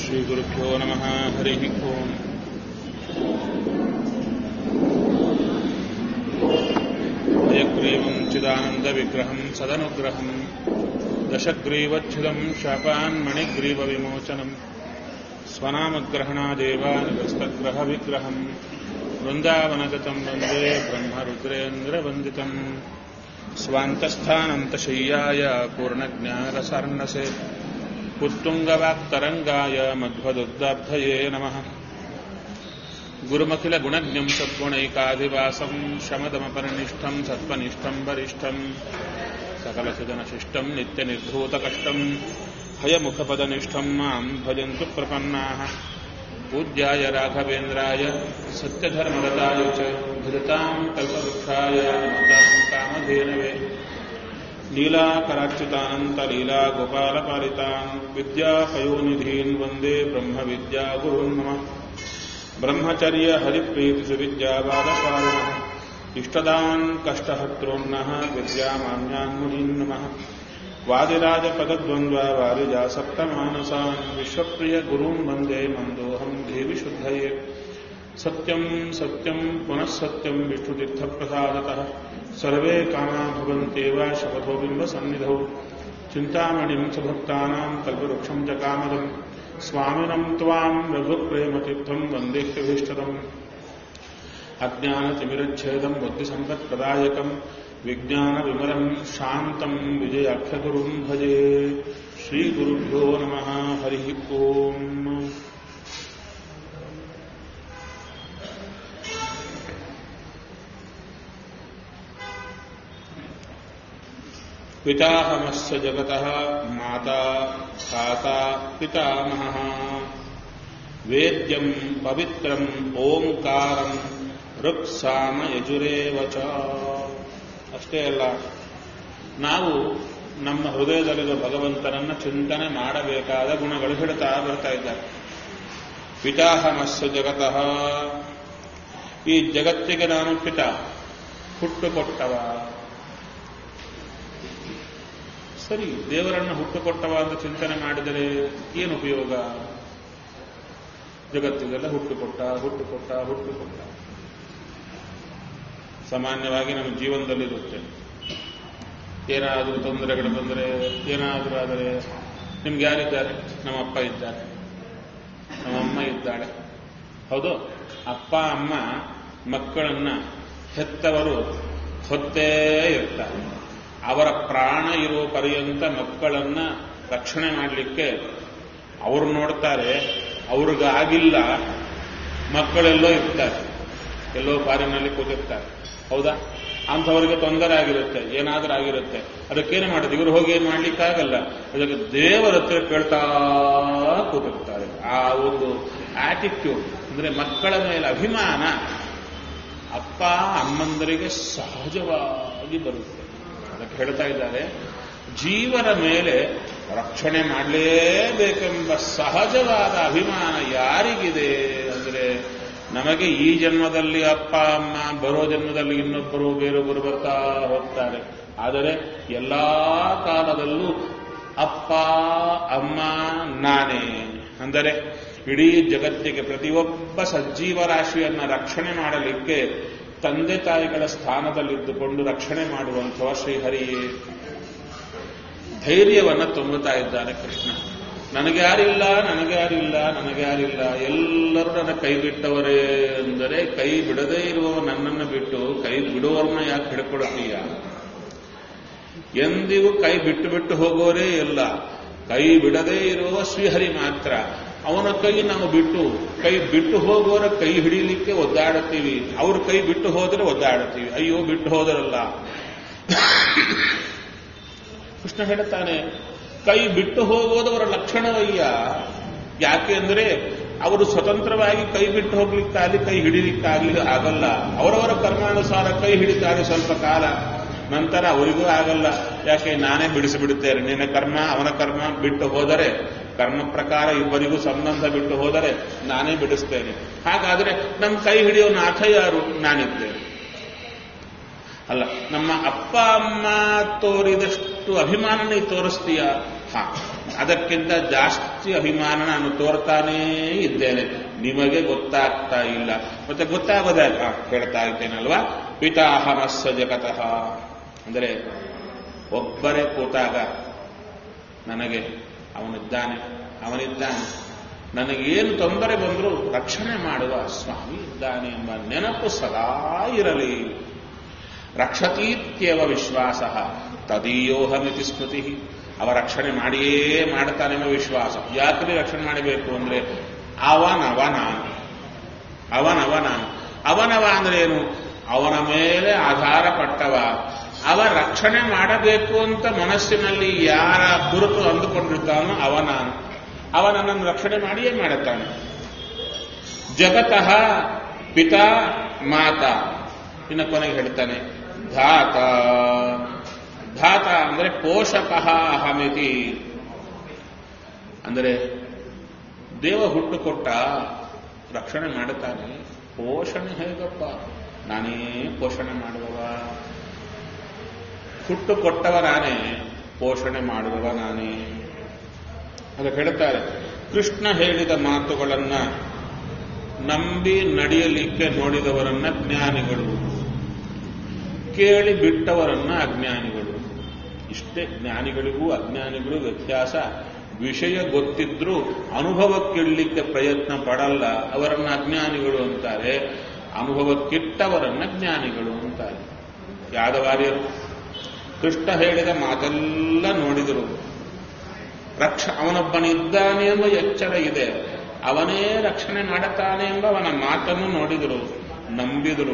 श्रीगुरुभ्यो नमः हरिः ओम् हयग्रीवम् चिदानन्दविग्रहम् सदनुग्रहम् दशग्रीवच्छिदम् शापान्मणिग्रीवविमोचनम् स्वनामग्रहणादेवानुगस्तग्रहविग्रहम् वृन्दावनगतम् वन्दे ब्रह्मरुद्रेन्द्रवन्दितम् स्वान्तस्थानन्तशय्याय पूर्णज्ञानरसार्णसे उत्तुङ्गवाक्तरङ्गाय मध्वदुग्धाब्धये नमः गुरुमखिलगुणज्ञम् सद्गुणैकाधिवासम् शमदमपरिनिष्ठम् सत्त्वनिष्ठम् वरिष्ठम् सकलसुजनशिष्टम् नित्यनिर्धूतकष्टम् हयमुखपदनिष्ठम् माम् भजन्तु प्रपन्नाः पूज्याय राघवेन्द्राय सत्यधर्मरताय च धृताम् कल्पवृक्षाय नमताम् कामधेनवे लीलाकराच्युतानन्तलीलागोपालपालितान् विद्यापयोनिधीन् वन्दे ब्रह्मविद्यागुरुन् मम ब्रह्मचर्य हरिप्रीतिसुविद्याबालकारिणः इष्टदान् कष्टहर्तॄन्नः विद्यामान्यान् मुनीन् नमः वादिराजपदद्वन्द्वा वारिजासप्तमानसान् विश्वप्रियगुरून् वन्दे मन्दोऽहम् देवि शुद्धये सत्यम् सत्यम् पुनः सत्यम् विष्णुतीर्थप्रसादतः सर्वे कामा भवन्त्येव शपथो बिम्बसन्निधौ चिन्तामणिम् च भक्तानाम् कल्पवृक्षम् च कामदम् स्वामिनम् त्वाम् रघुप्रेमतीर्थम् वन्देह्यभीष्टदम् अज्ञानतिमिरच्छेदम् बुद्धिसम्पत्प्रदायकम् विज्ञानविमलम् शान्तम् विजयाख्यगुरुम् भजे श्रीगुरुभ्यो नमः हरिः ओम् पिताहमस्य जगतः माता काता पितामहः वेद्यम् पवित्रम् ಓಂಕಾರಂ ಋಕ್ಸಾಮ ಯಜುರೇವ ಚ ಅಷ್ಟೇ ಅಲ್ಲ ನಾವು ನಮ್ಮ ಹೃದಯದಲ್ಲಿರುವ ಭಗವಂತನನ್ನ ಚಿಂತನೆ ಮಾಡಬೇಕಾದ ಗುಣಗಳು ಹೇಳ್ತಾ ಬರ್ತಾ ಇದ್ದಾರೆ ಪಿತಾಹಮಸ್ಯ ಜಗತಃ ಈ ಜಗತ್ತಿಗೆ ನಾನು ಪಿತ ಹುಟ್ಟು ಕೊಟ್ಟವ ಸರಿ ದೇವರನ್ನ ಹುಟ್ಟು ಕೊಟ್ಟವ ಅಂತ ಚಿಂತನೆ ಮಾಡಿದರೆ ಏನು ಉಪಯೋಗ ಜಗತ್ತಿಗೆಲ್ಲ ಹುಟ್ಟು ಕೊಟ್ಟ ಹುಟ್ಟು ಕೊಟ್ಟ ಹುಟ್ಟು ಕೊಟ್ಟ ಸಾಮಾನ್ಯವಾಗಿ ನಮ್ಮ ಜೀವನದಲ್ಲಿರುತ್ತೆ ಏನಾದರೂ ತೊಂದರೆಗಳು ಬಂದರೆ ಏನಾದರೂ ಆದರೆ ನಿಮ್ಗೆ ಯಾರಿದ್ದಾರೆ ನಮ್ಮಪ್ಪ ಇದ್ದಾರೆ ನಮ್ಮಮ್ಮ ಇದ್ದಾಳೆ ಹೌದು ಅಪ್ಪ ಅಮ್ಮ ಮಕ್ಕಳನ್ನ ಹೆತ್ತವರು ಹೊತ್ತೇ ಇರ್ತಾರೆ ಅವರ ಪ್ರಾಣ ಇರುವ ಪರ್ಯಂತ ಮಕ್ಕಳನ್ನ ರಕ್ಷಣೆ ಮಾಡಲಿಕ್ಕೆ ಅವರು ನೋಡ್ತಾರೆ ಅವ್ರಿಗಾಗಿಲ್ಲ ಮಕ್ಕಳೆಲ್ಲೋ ಇರ್ತಾರೆ ಎಲ್ಲೋ ಪಾರಿನಲ್ಲಿ ಕೂತಿರ್ತಾರೆ ಹೌದಾ ಅಂಥವ್ರಿಗೆ ತೊಂದರೆ ಆಗಿರುತ್ತೆ ಏನಾದರೂ ಆಗಿರುತ್ತೆ ಅದಕ್ಕೇನು ಮಾಡೋದು ಇವರು ಹೋಗಿ ಏನು ಮಾಡ್ಲಿಕ್ಕಾಗಲ್ಲ ಅದಕ್ಕೆ ದೇವರ ಹತ್ರ ಕೇಳ್ತಾ ಕೂತಿರ್ತಾರೆ ಆ ಒಂದು ಆಟಿಟ್ಯೂಡ್ ಅಂದ್ರೆ ಮಕ್ಕಳ ಮೇಲೆ ಅಭಿಮಾನ ಅಪ್ಪ ಅಮ್ಮಂದರಿಗೆ ಸಹಜವಾಗಿ ಬರುತ್ತೆ ಅದಕ್ಕೆ ಹೇಳ್ತಾ ಇದ್ದಾರೆ ಜೀವನ ಮೇಲೆ ರಕ್ಷಣೆ ಮಾಡಲೇಬೇಕೆಂಬ ಸಹಜವಾದ ಅಭಿಮಾನ ಯಾರಿಗಿದೆ ಅಂದರೆ ನಮಗೆ ಈ ಜನ್ಮದಲ್ಲಿ ಅಪ್ಪ ಅಮ್ಮ ಬರೋ ಜನ್ಮದಲ್ಲಿ ಇನ್ನೊಬ್ಬರು ಬೇರೊಬ್ಬರು ಬರ್ತಾ ಹೋಗ್ತಾರೆ ಆದರೆ ಎಲ್ಲಾ ಕಾಲದಲ್ಲೂ ಅಪ್ಪ ಅಮ್ಮ ನಾನೇ ಅಂದರೆ ಇಡೀ ಜಗತ್ತಿಗೆ ಪ್ರತಿಯೊಬ್ಬ ಸಜ್ಜೀವ ರಾಶಿಯನ್ನ ರಕ್ಷಣೆ ಮಾಡಲಿಕ್ಕೆ ತಂದೆ ತಾಯಿಗಳ ಸ್ಥಾನದಲ್ಲಿದ್ದುಕೊಂಡು ರಕ್ಷಣೆ ಮಾಡುವಂಥವ ಶ್ರೀಹರಿಯೇ ಧೈರ್ಯವನ್ನ ತುಂಬುತ್ತಾ ಇದ್ದಾನೆ ಕೃಷ್ಣ ನನಗೆ ಯಾರಿಲ್ಲ ನನಗೆ ಯಾರಿಲ್ಲ ನನಗೆ ಯಾರಿಲ್ಲ ಎಲ್ಲರೂ ನನ್ನ ಕೈ ಬಿಟ್ಟವರೇ ಅಂದರೆ ಕೈ ಬಿಡದೇ ಇರುವ ನನ್ನನ್ನು ಬಿಟ್ಟು ಕೈ ಬಿಡುವವರನ್ನ ಯಾಕೆ ಹಿಡ್ಕೊಳ್ತೀಯ ಎಂದಿಗೂ ಕೈ ಬಿಟ್ಟು ಬಿಟ್ಟು ಹೋಗೋರೇ ಇಲ್ಲ ಕೈ ಬಿಡದೇ ಇರುವ ಶ್ರೀಹರಿ ಮಾತ್ರ ಅವನ ಕೈ ನಾವು ಬಿಟ್ಟು ಕೈ ಬಿಟ್ಟು ಹೋಗೋರ ಕೈ ಹಿಡಿಲಿಕ್ಕೆ ಒದ್ದಾಡುತ್ತೀವಿ ಅವ್ರ ಕೈ ಬಿಟ್ಟು ಹೋದ್ರೆ ಒದ್ದಾಡುತ್ತೀವಿ ಅಯ್ಯೋ ಬಿಟ್ಟು ಹೋದರಲ್ಲ ಕೃಷ್ಣ ಹೇಳುತ್ತಾನೆ ಕೈ ಬಿಟ್ಟು ಹೋಗೋದವರ ಲಕ್ಷಣವಯ್ಯ ಯಾಕೆ ಅಂದ್ರೆ ಅವರು ಸ್ವತಂತ್ರವಾಗಿ ಕೈ ಬಿಟ್ಟು ಹೋಗ್ಲಿಕ್ಕಾಗಲಿ ಕೈ ಹಿಡಿಲಿಕ್ಕಾಗಲಿ ಆಗಲ್ಲ ಅವರವರ ಕರ್ಮಾನುಸಾರ ಕೈ ಹಿಡಿತಾರೆ ಸ್ವಲ್ಪ ಕಾಲ ನಂತರ ಅವರಿಗೂ ಆಗಲ್ಲ ಯಾಕೆ ನಾನೇ ಬಿಡಿಸಿಬಿಡುತ್ತೇನೆ ನಿನ್ನ ಕರ್ಮ ಅವನ ಕರ್ಮ ಬಿಟ್ಟು ಹೋದರೆ ಕರ್ಮ ಪ್ರಕಾರ ಇಬ್ಬರಿಗೂ ಸಂಬಂಧ ಬಿಟ್ಟು ಹೋದರೆ ನಾನೇ ಬಿಡಿಸ್ತೇನೆ ಹಾಗಾದ್ರೆ ನಮ್ಮ ಕೈ ಹಿಡಿಯೋ ನಾಥ ಯಾರು ನಾನಿದ್ದೇನೆ ಅಲ್ಲ ನಮ್ಮ ಅಪ್ಪ ಅಮ್ಮ ತೋರಿದಷ್ಟು ಅಭಿಮಾನ ನೀ ತೋರಿಸ್ತೀಯ ಹಾ ಅದಕ್ಕಿಂತ ಜಾಸ್ತಿ ಅಭಿಮಾನ ನಾನು ತೋರ್ತಾನೇ ಇದ್ದೇನೆ ನಿಮಗೆ ಗೊತ್ತಾಗ್ತಾ ಇಲ್ಲ ಮತ್ತೆ ಗೊತ್ತಾಗೋದೇ ಆ, ಹೇಳ್ತಾ ಇದ್ದೇನಲ್ವಾ ಪಿತಾಹಮಸ್ಸ ಜಗತಃ ಅಂದರೆ ಒಬ್ಬರೇ ಕೂತಾಗ ನನಗೆ ಅವನಿದ್ದಾನೆ ಅವನಿದ್ದಾನೆ ನನಗೇನು ತೊಂದರೆ ಬಂದರೂ ರಕ್ಷಣೆ ಮಾಡುವ ಸ್ವಾಮಿ ಇದ್ದಾನೆ ಎಂಬ ನೆನಪು ಸದಾ ಇರಲಿ ರಕ್ಷತೀತ್ಯವ ವಿಶ್ವಾಸ ತದೀಯೋಹಮಿತಿ ಸ್ಮೃತಿ ಅವ ರಕ್ಷಣೆ ಮಾಡಿಯೇ ಮಾಡ್ತಾನೆಂಬ ವಿಶ್ವಾಸ ಯಾಕ್ರಿ ರಕ್ಷಣೆ ಮಾಡಬೇಕು ಅಂದ್ರೆ ಅವನವ ನಾನು ಅವನವ ನಾನು ಅವನವ ಅಂದ್ರೆ ಏನು ಅವನ ಮೇಲೆ ಆಧಾರ ಪಟ್ಟವ ಅವ ರಕ್ಷಣೆ ಮಾಡಬೇಕು ಅಂತ ಮನಸ್ಸಿನಲ್ಲಿ ಯಾರ ಕುರಿತು ಅಂದುಕೊಂಡಿರ್ತಾನೋ ಅವ ನಾನು ಅವ ನನ್ನನ್ನು ರಕ್ಷಣೆ ಮಾಡಿಯೇ ಮಾಡುತ್ತಾನೆ ಜಗತಃ ಪಿತಾ ಮಾತಾ ಇನ್ನು ಕೊನೆಗೆ ಹೇಳ್ತಾನೆ ಧಾತ ಧಾತ ಅಂದರೆ ಪೋಷಕ ಅಹಮಿತಿ ಅಂದರೆ ದೇವ ಹುಟ್ಟು ಕೊಟ್ಟ ರಕ್ಷಣೆ ಮಾಡುತ್ತಾನೆ ಪೋಷಣೆ ಹೇಗಪ್ಪ ನಾನೇ ಪೋಷಣೆ ಮಾಡುವವ ಹುಟ್ಟು ಕೊಟ್ಟವ ನಾನೇ ಪೋಷಣೆ ಮಾಡುವವ ನಾನೇ ಅದಕ್ಕೆ ಹೇಳ್ತಾರೆ ಕೃಷ್ಣ ಹೇಳಿದ ಮಾತುಗಳನ್ನ ನಂಬಿ ನಡೆಯಲಿಕ್ಕೆ ನೋಡಿದವರನ್ನ ಜ್ಞಾನಿಗಳು ಕೇಳಿ ಬಿಟ್ಟವರನ್ನ ಅಜ್ಞಾನಿಗಳು ಇಷ್ಟೇ ಜ್ಞಾನಿಗಳಿಗೂ ಅಜ್ಞಾನಿಗಳು ವ್ಯತ್ಯಾಸ ವಿಷಯ ಗೊತ್ತಿದ್ರೂ ಅನುಭವಕ್ಕಿಡ್ಲಿಕ್ಕೆ ಪ್ರಯತ್ನ ಪಡಲ್ಲ ಅವರನ್ನ ಅಜ್ಞಾನಿಗಳು ಅಂತಾರೆ ಅನುಭವಕ್ಕಿಟ್ಟವರನ್ನ ಜ್ಞಾನಿಗಳು ಅಂತಾರೆ ಯಾದವಾರ್ಯರು ಕೃಷ್ಣ ಹೇಳಿದ ಮಾತೆಲ್ಲ ನೋಡಿದರು ರಕ್ಷ ಅವನೊಬ್ಬನಿದ್ದಾನೆ ಎಂಬ ಎಚ್ಚರ ಇದೆ ಅವನೇ ರಕ್ಷಣೆ ಮಾಡುತ್ತಾನೆ ಎಂಬ ಅವನ ಮಾತನ್ನು ನೋಡಿದರು ನಂಬಿದರು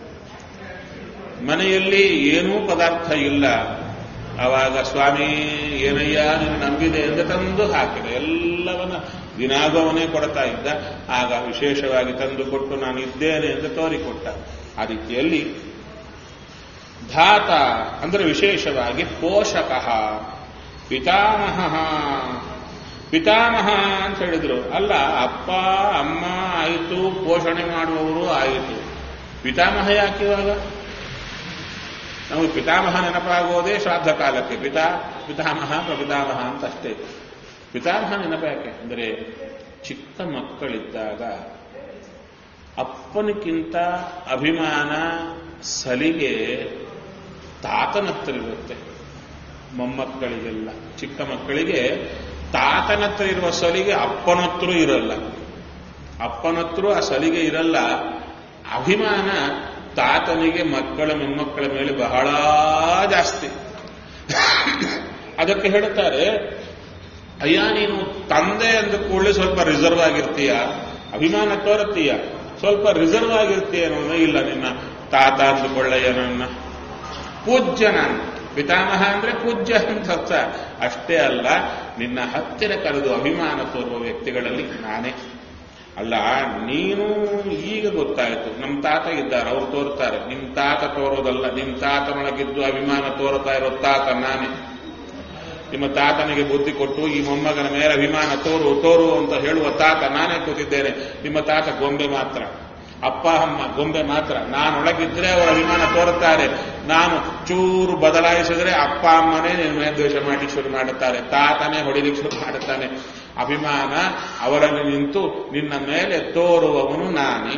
ಮನೆಯಲ್ಲಿ ಏನೂ ಪದಾರ್ಥ ಇಲ್ಲ ಆವಾಗ ಸ್ವಾಮಿ ಏನಯ್ಯ ನೀನು ನಂಬಿದೆ ಎಂದು ತಂದು ಹಾಕಿದ ಎಲ್ಲವನ್ನ ದಿನಾಗೂ ಅವನೇ ಕೊಡ್ತಾ ಇದ್ದ ಆಗ ವಿಶೇಷವಾಗಿ ತಂದು ಕೊಟ್ಟು ನಾನು ಇದ್ದೇನೆ ಎಂದು ತೋರಿಕೊಟ್ಟ ಆ ರೀತಿಯಲ್ಲಿ ಧಾತ ಅಂದ್ರೆ ವಿಶೇಷವಾಗಿ ಪೋಷಕ ಪಿತಾಮಹ ಪಿತಾಮಹ ಅಂತ ಹೇಳಿದ್ರು ಅಲ್ಲ ಅಪ್ಪ ಅಮ್ಮ ಆಯಿತು ಪೋಷಣೆ ಮಾಡುವವರು ಆಯಿತು ಪಿತಾಮಹ ಯಾಕೆ ಇವಾಗ ನಮಗೆ ಪಿತಾಮಹ ನೆನಪಾಗೋದೇ ಶ್ರಾದ್ದ ಕಾಲಕ್ಕೆ ಪಿತಾ ಪಿತಾಮಹ ಪ್ರಪಿತಾಮಹ ಅಂತ ಅಷ್ಟೇ ಪಿತಾಮಹ ನೆನಪು ಯಾಕೆ ಅಂದರೆ ಚಿಕ್ಕ ಮಕ್ಕಳಿದ್ದಾಗ ಅಪ್ಪನಿಗಿಂತ ಅಭಿಮಾನ ಸಲಿಗೆ ತಾತನತ್ತರಿರುತ್ತೆ ಮೊಮ್ಮಕ್ಕಳಿಗೆಲ್ಲ ಚಿಕ್ಕ ಮಕ್ಕಳಿಗೆ ತಾತನತ್ರ ಇರುವ ಸಲಿಗೆ ಅಪ್ಪನತ್ರ ಇರಲ್ಲ ಅಪ್ಪನತ್ರ ಆ ಸಲಿಗೆ ಇರಲ್ಲ ಅಭಿಮಾನ ತಾತನಿಗೆ ಮಕ್ಕಳ ಮೊಮ್ಮಕ್ಕಳ ಮೇಲೆ ಬಹಳ ಜಾಸ್ತಿ ಅದಕ್ಕೆ ಹೇಳುತ್ತಾರೆ ಅಯ್ಯ ನೀನು ತಂದೆ ಅಂದ ಕೂಡಲೇ ಸ್ವಲ್ಪ ರಿಸರ್ವ್ ಆಗಿರ್ತೀಯ ಅಭಿಮಾನ ತೋರುತ್ತೀಯ ಸ್ವಲ್ಪ ರಿಸರ್ವ್ ಆಗಿರ್ತೀಯ ಅನ್ನೋದು ಇಲ್ಲ ನಿನ್ನ ತಾತ ಅಂದುಕೊಳ್ಳಯ್ಯ ನನ್ನ ಪೂಜ್ಯ ನಾನು ಪಿತಾಮಹ ಅಂದ್ರೆ ಪೂಜ್ಯ ಅಂತ ಅರ್ಥ ಅಷ್ಟೇ ಅಲ್ಲ ನಿನ್ನ ಹತ್ತಿರ ಕರೆದು ಅಭಿಮಾನ ತೋರುವ ವ್ಯಕ್ತಿಗಳಲ್ಲಿ ನಾನೇ ಅಲ್ಲ ನೀನು ಈಗ ಗೊತ್ತಾಯ್ತು ನಮ್ಮ ತಾತ ಇದ್ದಾರೆ ಅವ್ರು ತೋರ್ತಾರೆ ನಿಮ್ ತಾತ ತೋರೋದಲ್ಲ ನಿಮ್ ತಾತನೊಳಗಿದ್ದು ಅಭಿಮಾನ ತೋರ್ತಾ ಇರೋ ತಾತ ನಾನೇ ನಿಮ್ಮ ತಾತನಿಗೆ ಬುದ್ಧಿ ಕೊಟ್ಟು ಈ ಮೊಮ್ಮಗನ ಮೇಲೆ ಅಭಿಮಾನ ತೋರು ತೋರು ಅಂತ ಹೇಳುವ ತಾತ ನಾನೇ ಕೂತಿದ್ದೇನೆ ನಿಮ್ಮ ತಾತ ಗೊಂಬೆ ಮಾತ್ರ ಅಪ್ಪ ಅಮ್ಮ ಗೊಂಬೆ ಮಾತ್ರ ನಾನೊಳಗಿದ್ರೆ ಅವರ ಅಭಿಮಾನ ತೋರುತ್ತಾರೆ ನಾನು ಚೂರು ಬದಲಾಯಿಸಿದ್ರೆ ಅಪ್ಪ ಅಮ್ಮನೇ ನಿನ್ನ ಮೇಲೆ ದ್ವೇಷ ಮಾಡಲಿಕ್ಕೆ ಶುರು ಮಾಡುತ್ತಾರೆ ತಾತನೇ ಹೊಡಿಲಿಕ್ಕೆ ಶುರು ಮಾಡುತ್ತಾನೆ ಅಭಿಮಾನ ಅವರಲ್ಲಿ ನಿಂತು ನಿನ್ನ ಮೇಲೆ ತೋರುವವನು ನಾನೇ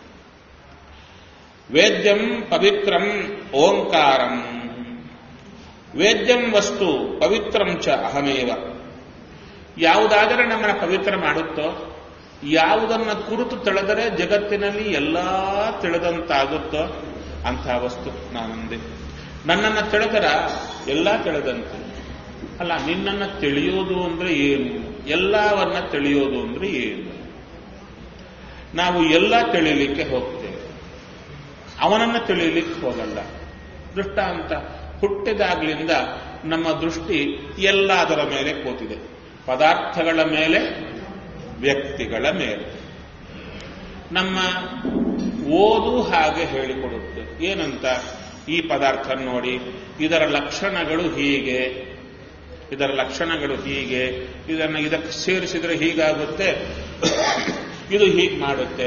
ವೇದ್ಯಂ ಪವಿತ್ರಂ ಓಂಕಾರಂ ವೇದ್ಯಂ ವಸ್ತು ಪವಿತ್ರಂ ಚ ಅಹಮೇವ ಯಾವುದಾದರೆ ನಮ್ಮನ್ನ ಪವಿತ್ರ ಮಾಡುತ್ತೋ ಯಾವುದನ್ನ ಕುರಿತು ತಿಳಿದರೆ ಜಗತ್ತಿನಲ್ಲಿ ಎಲ್ಲಾ ತಿಳಿದಂತಾಗುತ್ತೋ ಅಂಥ ವಸ್ತು ನಾನಂದೆ ನನ್ನನ್ನ ತಿಳಿದರ ಎಲ್ಲ ತಿಳಿದಂತೆ ಅಲ್ಲ ನಿನ್ನನ್ನ ತಿಳಿಯೋದು ಅಂದ್ರೆ ಏನು ಎಲ್ಲವನ್ನ ತಿಳಿಯೋದು ಅಂದ್ರೆ ಏನು ನಾವು ಎಲ್ಲ ತಿಳಿಲಿಕ್ಕೆ ಹೋಗ್ತೇವೆ ಅವನನ್ನ ತಿಳಿಲಿಕ್ಕೆ ಹೋಗಲ್ಲ ದೃಷ್ಟಾಂತ ಹುಟ್ಟಿದಾಗ್ಲಿಂದ ನಮ್ಮ ದೃಷ್ಟಿ ಎಲ್ಲದರ ಮೇಲೆ ಕೂತಿದೆ ಪದಾರ್ಥಗಳ ಮೇಲೆ ವ್ಯಕ್ತಿಗಳ ಮೇಲೆ ನಮ್ಮ ಓದು ಹಾಗೆ ಹೇಳಿಕೊಡುತ್ತೆ ಏನಂತ ಈ ಪದಾರ್ಥ ನೋಡಿ ಇದರ ಲಕ್ಷಣಗಳು ಹೀಗೆ ಇದರ ಲಕ್ಷಣಗಳು ಹೀಗೆ ಇದನ್ನು ಇದಕ್ಕೆ ಸೇರಿಸಿದ್ರೆ ಹೀಗಾಗುತ್ತೆ ಇದು ಹೀಗೆ ಮಾಡುತ್ತೆ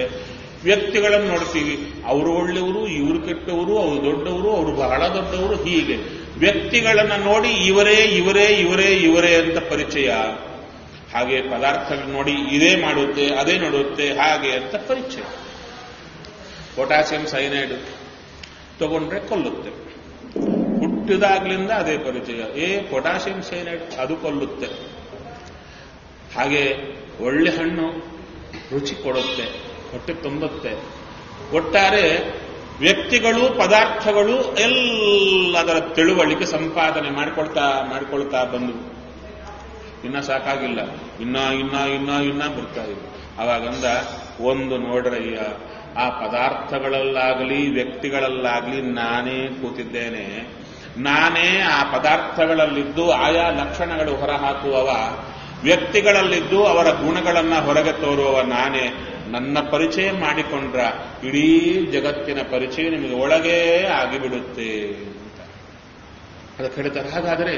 ವ್ಯಕ್ತಿಗಳನ್ನು ನೋಡ್ತೀವಿ ಅವರು ಒಳ್ಳೆಯವರು ಇವರು ಕೆಟ್ಟವರು ಅವರು ದೊಡ್ಡವರು ಅವರು ಬಹಳ ದೊಡ್ಡವರು ಹೀಗೆ ವ್ಯಕ್ತಿಗಳನ್ನ ನೋಡಿ ಇವರೇ ಇವರೇ ಇವರೇ ಇವರೇ ಅಂತ ಪರಿಚಯ ಹಾಗೆ ಪದಾರ್ಥಗಳು ನೋಡಿ ಇದೇ ಮಾಡುತ್ತೆ ಅದೇ ನೋಡುತ್ತೆ ಹಾಗೆ ಅಂತ ಪರಿಚಯ ಪೊಟ್ಯಾಸಿಯಂ ಸೈನೈಡ್ ತಗೊಂಡ್ರೆ ಕೊಲ್ಲುತ್ತೆ ಹುಟ್ಟಿದಾಗ್ಲಿಂದ ಅದೇ ಪರಿಚಯ ಏ ಪೊಟ್ಯಾಸಿಯಂ ಸೈನೈಡ್ ಅದು ಕೊಲ್ಲುತ್ತೆ ಹಾಗೆ ಒಳ್ಳೆ ಹಣ್ಣು ರುಚಿ ಕೊಡುತ್ತೆ ಹೊಟ್ಟೆ ತುಂಬುತ್ತೆ ಒಟ್ಟಾರೆ ವ್ಯಕ್ತಿಗಳು ಪದಾರ್ಥಗಳು ಎಲ್ಲದರ ತಿಳುವಳಿಕೆ ಸಂಪಾದನೆ ಮಾಡಿಕೊಳ್ತಾ ಮಾಡಿಕೊಳ್ತಾ ಬಂದು ಇನ್ನ ಸಾಕಾಗಿಲ್ಲ ಇನ್ನ ಇನ್ನ ಇನ್ನ ಇನ್ನ ಬರ್ತಾ ಇದೆ ಅವಾಗಂದ ಒಂದು ನೋಡ್ರಯ್ಯ ಆ ಪದಾರ್ಥಗಳಲ್ಲಾಗಲಿ ವ್ಯಕ್ತಿಗಳಲ್ಲಾಗಲಿ ನಾನೇ ಕೂತಿದ್ದೇನೆ ನಾನೇ ಆ ಪದಾರ್ಥಗಳಲ್ಲಿದ್ದು ಆಯಾ ಲಕ್ಷಣಗಳು ಹೊರಹಾಕುವವ ವ್ಯಕ್ತಿಗಳಲ್ಲಿದ್ದು ಅವರ ಗುಣಗಳನ್ನ ಹೊರಗೆ ತೋರುವವ ನಾನೇ ನನ್ನ ಪರಿಚಯ ಮಾಡಿಕೊಂಡ್ರ ಇಡೀ ಜಗತ್ತಿನ ಪರಿಚಯ ನಿಮಗೆ ಒಳಗೇ ಆಗಿಬಿಡುತ್ತೆ ಅಂತ ಅದಕ್ಕೆ ಹೇಳ್ತಾರೆ ಹಾಗಾದರೆ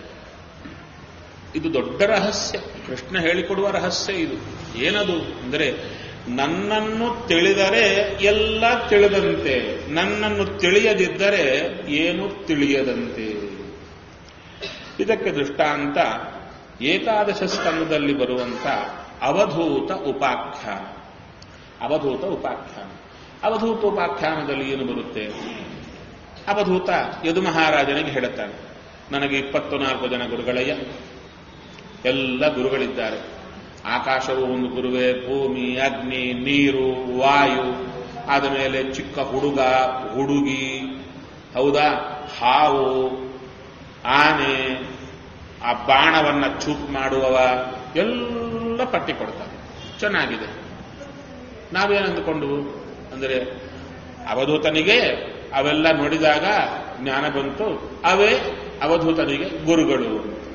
ಇದು ದೊಡ್ಡ ರಹಸ್ಯ ಕೃಷ್ಣ ಹೇಳಿಕೊಡುವ ರಹಸ್ಯ ಇದು ಏನದು ಅಂದರೆ ನನ್ನನ್ನು ತಿಳಿದರೆ ಎಲ್ಲ ತಿಳಿದಂತೆ ನನ್ನನ್ನು ತಿಳಿಯದಿದ್ದರೆ ಏನು ತಿಳಿಯದಂತೆ ಇದಕ್ಕೆ ದೃಷ್ಟಾಂತ ಏಕಾದಶ ಸ್ಕಂದದಲ್ಲಿ ಬರುವಂತ ಅವಧೂತ ಉಪಾಖ್ಯಾನ ಅವಧೂತ ಉಪಾಖ್ಯಾನ ಅವಧೂತ ಉಪಾಖ್ಯಾನದಲ್ಲಿ ಏನು ಬರುತ್ತೆ ಅವಧೂತ ಯದು ಮಹಾರಾಜನಿಗೆ ಹೇಳುತ್ತಾನೆ ನನಗೆ ಇಪ್ಪತ್ತು ನಾಲ್ಕು ಜನ ಗುರುಗಳಯ್ಯ ಎಲ್ಲ ಗುರುಗಳಿದ್ದಾರೆ ಆಕಾಶವು ಒಂದು ಗುರುವೇ ಭೂಮಿ ಅಗ್ನಿ ನೀರು ವಾಯು ಆದ ಮೇಲೆ ಚಿಕ್ಕ ಹುಡುಗ ಹುಡುಗಿ ಹೌದಾ ಹಾವು ಆನೆ ಆ ಬಾಣವನ್ನ ಚೂಪ್ ಮಾಡುವವ ಎಲ್ಲ ಪಟ್ಟಿ ಕೊಡ್ತಾರೆ ಚೆನ್ನಾಗಿದೆ ನಾವೇನಂದುಕೊಂಡು ಅಂದರೆ ಅವಧೂತನಿಗೆ ಅವೆಲ್ಲ ನೋಡಿದಾಗ ಜ್ಞಾನ ಬಂತು ಅವೇ ಅವಧೂತನಿಗೆ ಗುರುಗಳು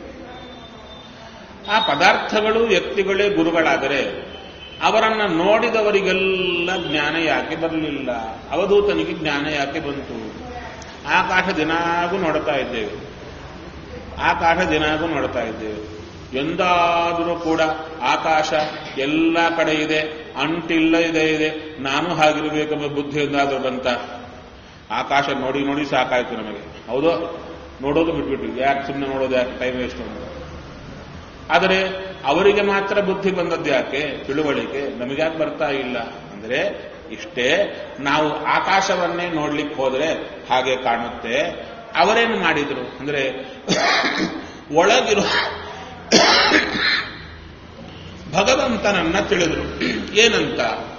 ಆ ಪದಾರ್ಥಗಳು ವ್ಯಕ್ತಿಗಳೇ ಗುರುಗಳಾದರೆ ಅವರನ್ನ ನೋಡಿದವರಿಗೆಲ್ಲ ಜ್ಞಾನ ಯಾಕೆ ಬರಲಿಲ್ಲ ಅವಧೂತನಿಗೆ ಜ್ಞಾನ ಯಾಕೆ ಬಂತು ಆಕಾಶ ದಿನಾಗೂ ನೋಡ್ತಾ ಇದ್ದೇವೆ ಆಕಾಶ ದಿನಾಗೂ ನೋಡ್ತಾ ಇದ್ದೇವೆ ಎಂದಾದರೂ ಕೂಡ ಆಕಾಶ ಎಲ್ಲ ಕಡೆ ಇದೆ ಅಂಟಿಲ್ಲ ಇದೆ ಇದೆ ನಾನು ಹಾಗಿರಬೇಕೆಂಬ ಬುದ್ಧಿ ಎಂದಾದರೂ ಬಂತ ಆಕಾಶ ನೋಡಿ ನೋಡಿ ಸಾಕಾಯ್ತು ನಮಗೆ ಹೌದು ನೋಡೋದು ಬಿಟ್ಬಿಟ್ವಿ ಯಾಕೆ ಸುಮ್ಮನೆ ನೋಡೋದು ಯಾಕೆ ಟೈಮ್ ವೇಸ್ಟ್ ಅಂತ ಆದರೆ ಅವರಿಗೆ ಮಾತ್ರ ಬುದ್ಧಿ ಬಂದದ್ದು ಯಾಕೆ ತಿಳುವಳಿಕೆ ನಮಗ್ಯಾಕೆ ಬರ್ತಾ ಇಲ್ಲ ಅಂದ್ರೆ ಇಷ್ಟೇ ನಾವು ಆಕಾಶವನ್ನೇ ನೋಡ್ಲಿಕ್ಕೆ ಹೋದ್ರೆ ಹಾಗೆ ಕಾಣುತ್ತೆ ಅವರೇನು ಮಾಡಿದ್ರು ಅಂದ್ರೆ ಒಳಗಿರೋ ಭಗವಂತನನ್ನ ತಿಳಿದ್ರು ಏನಂತ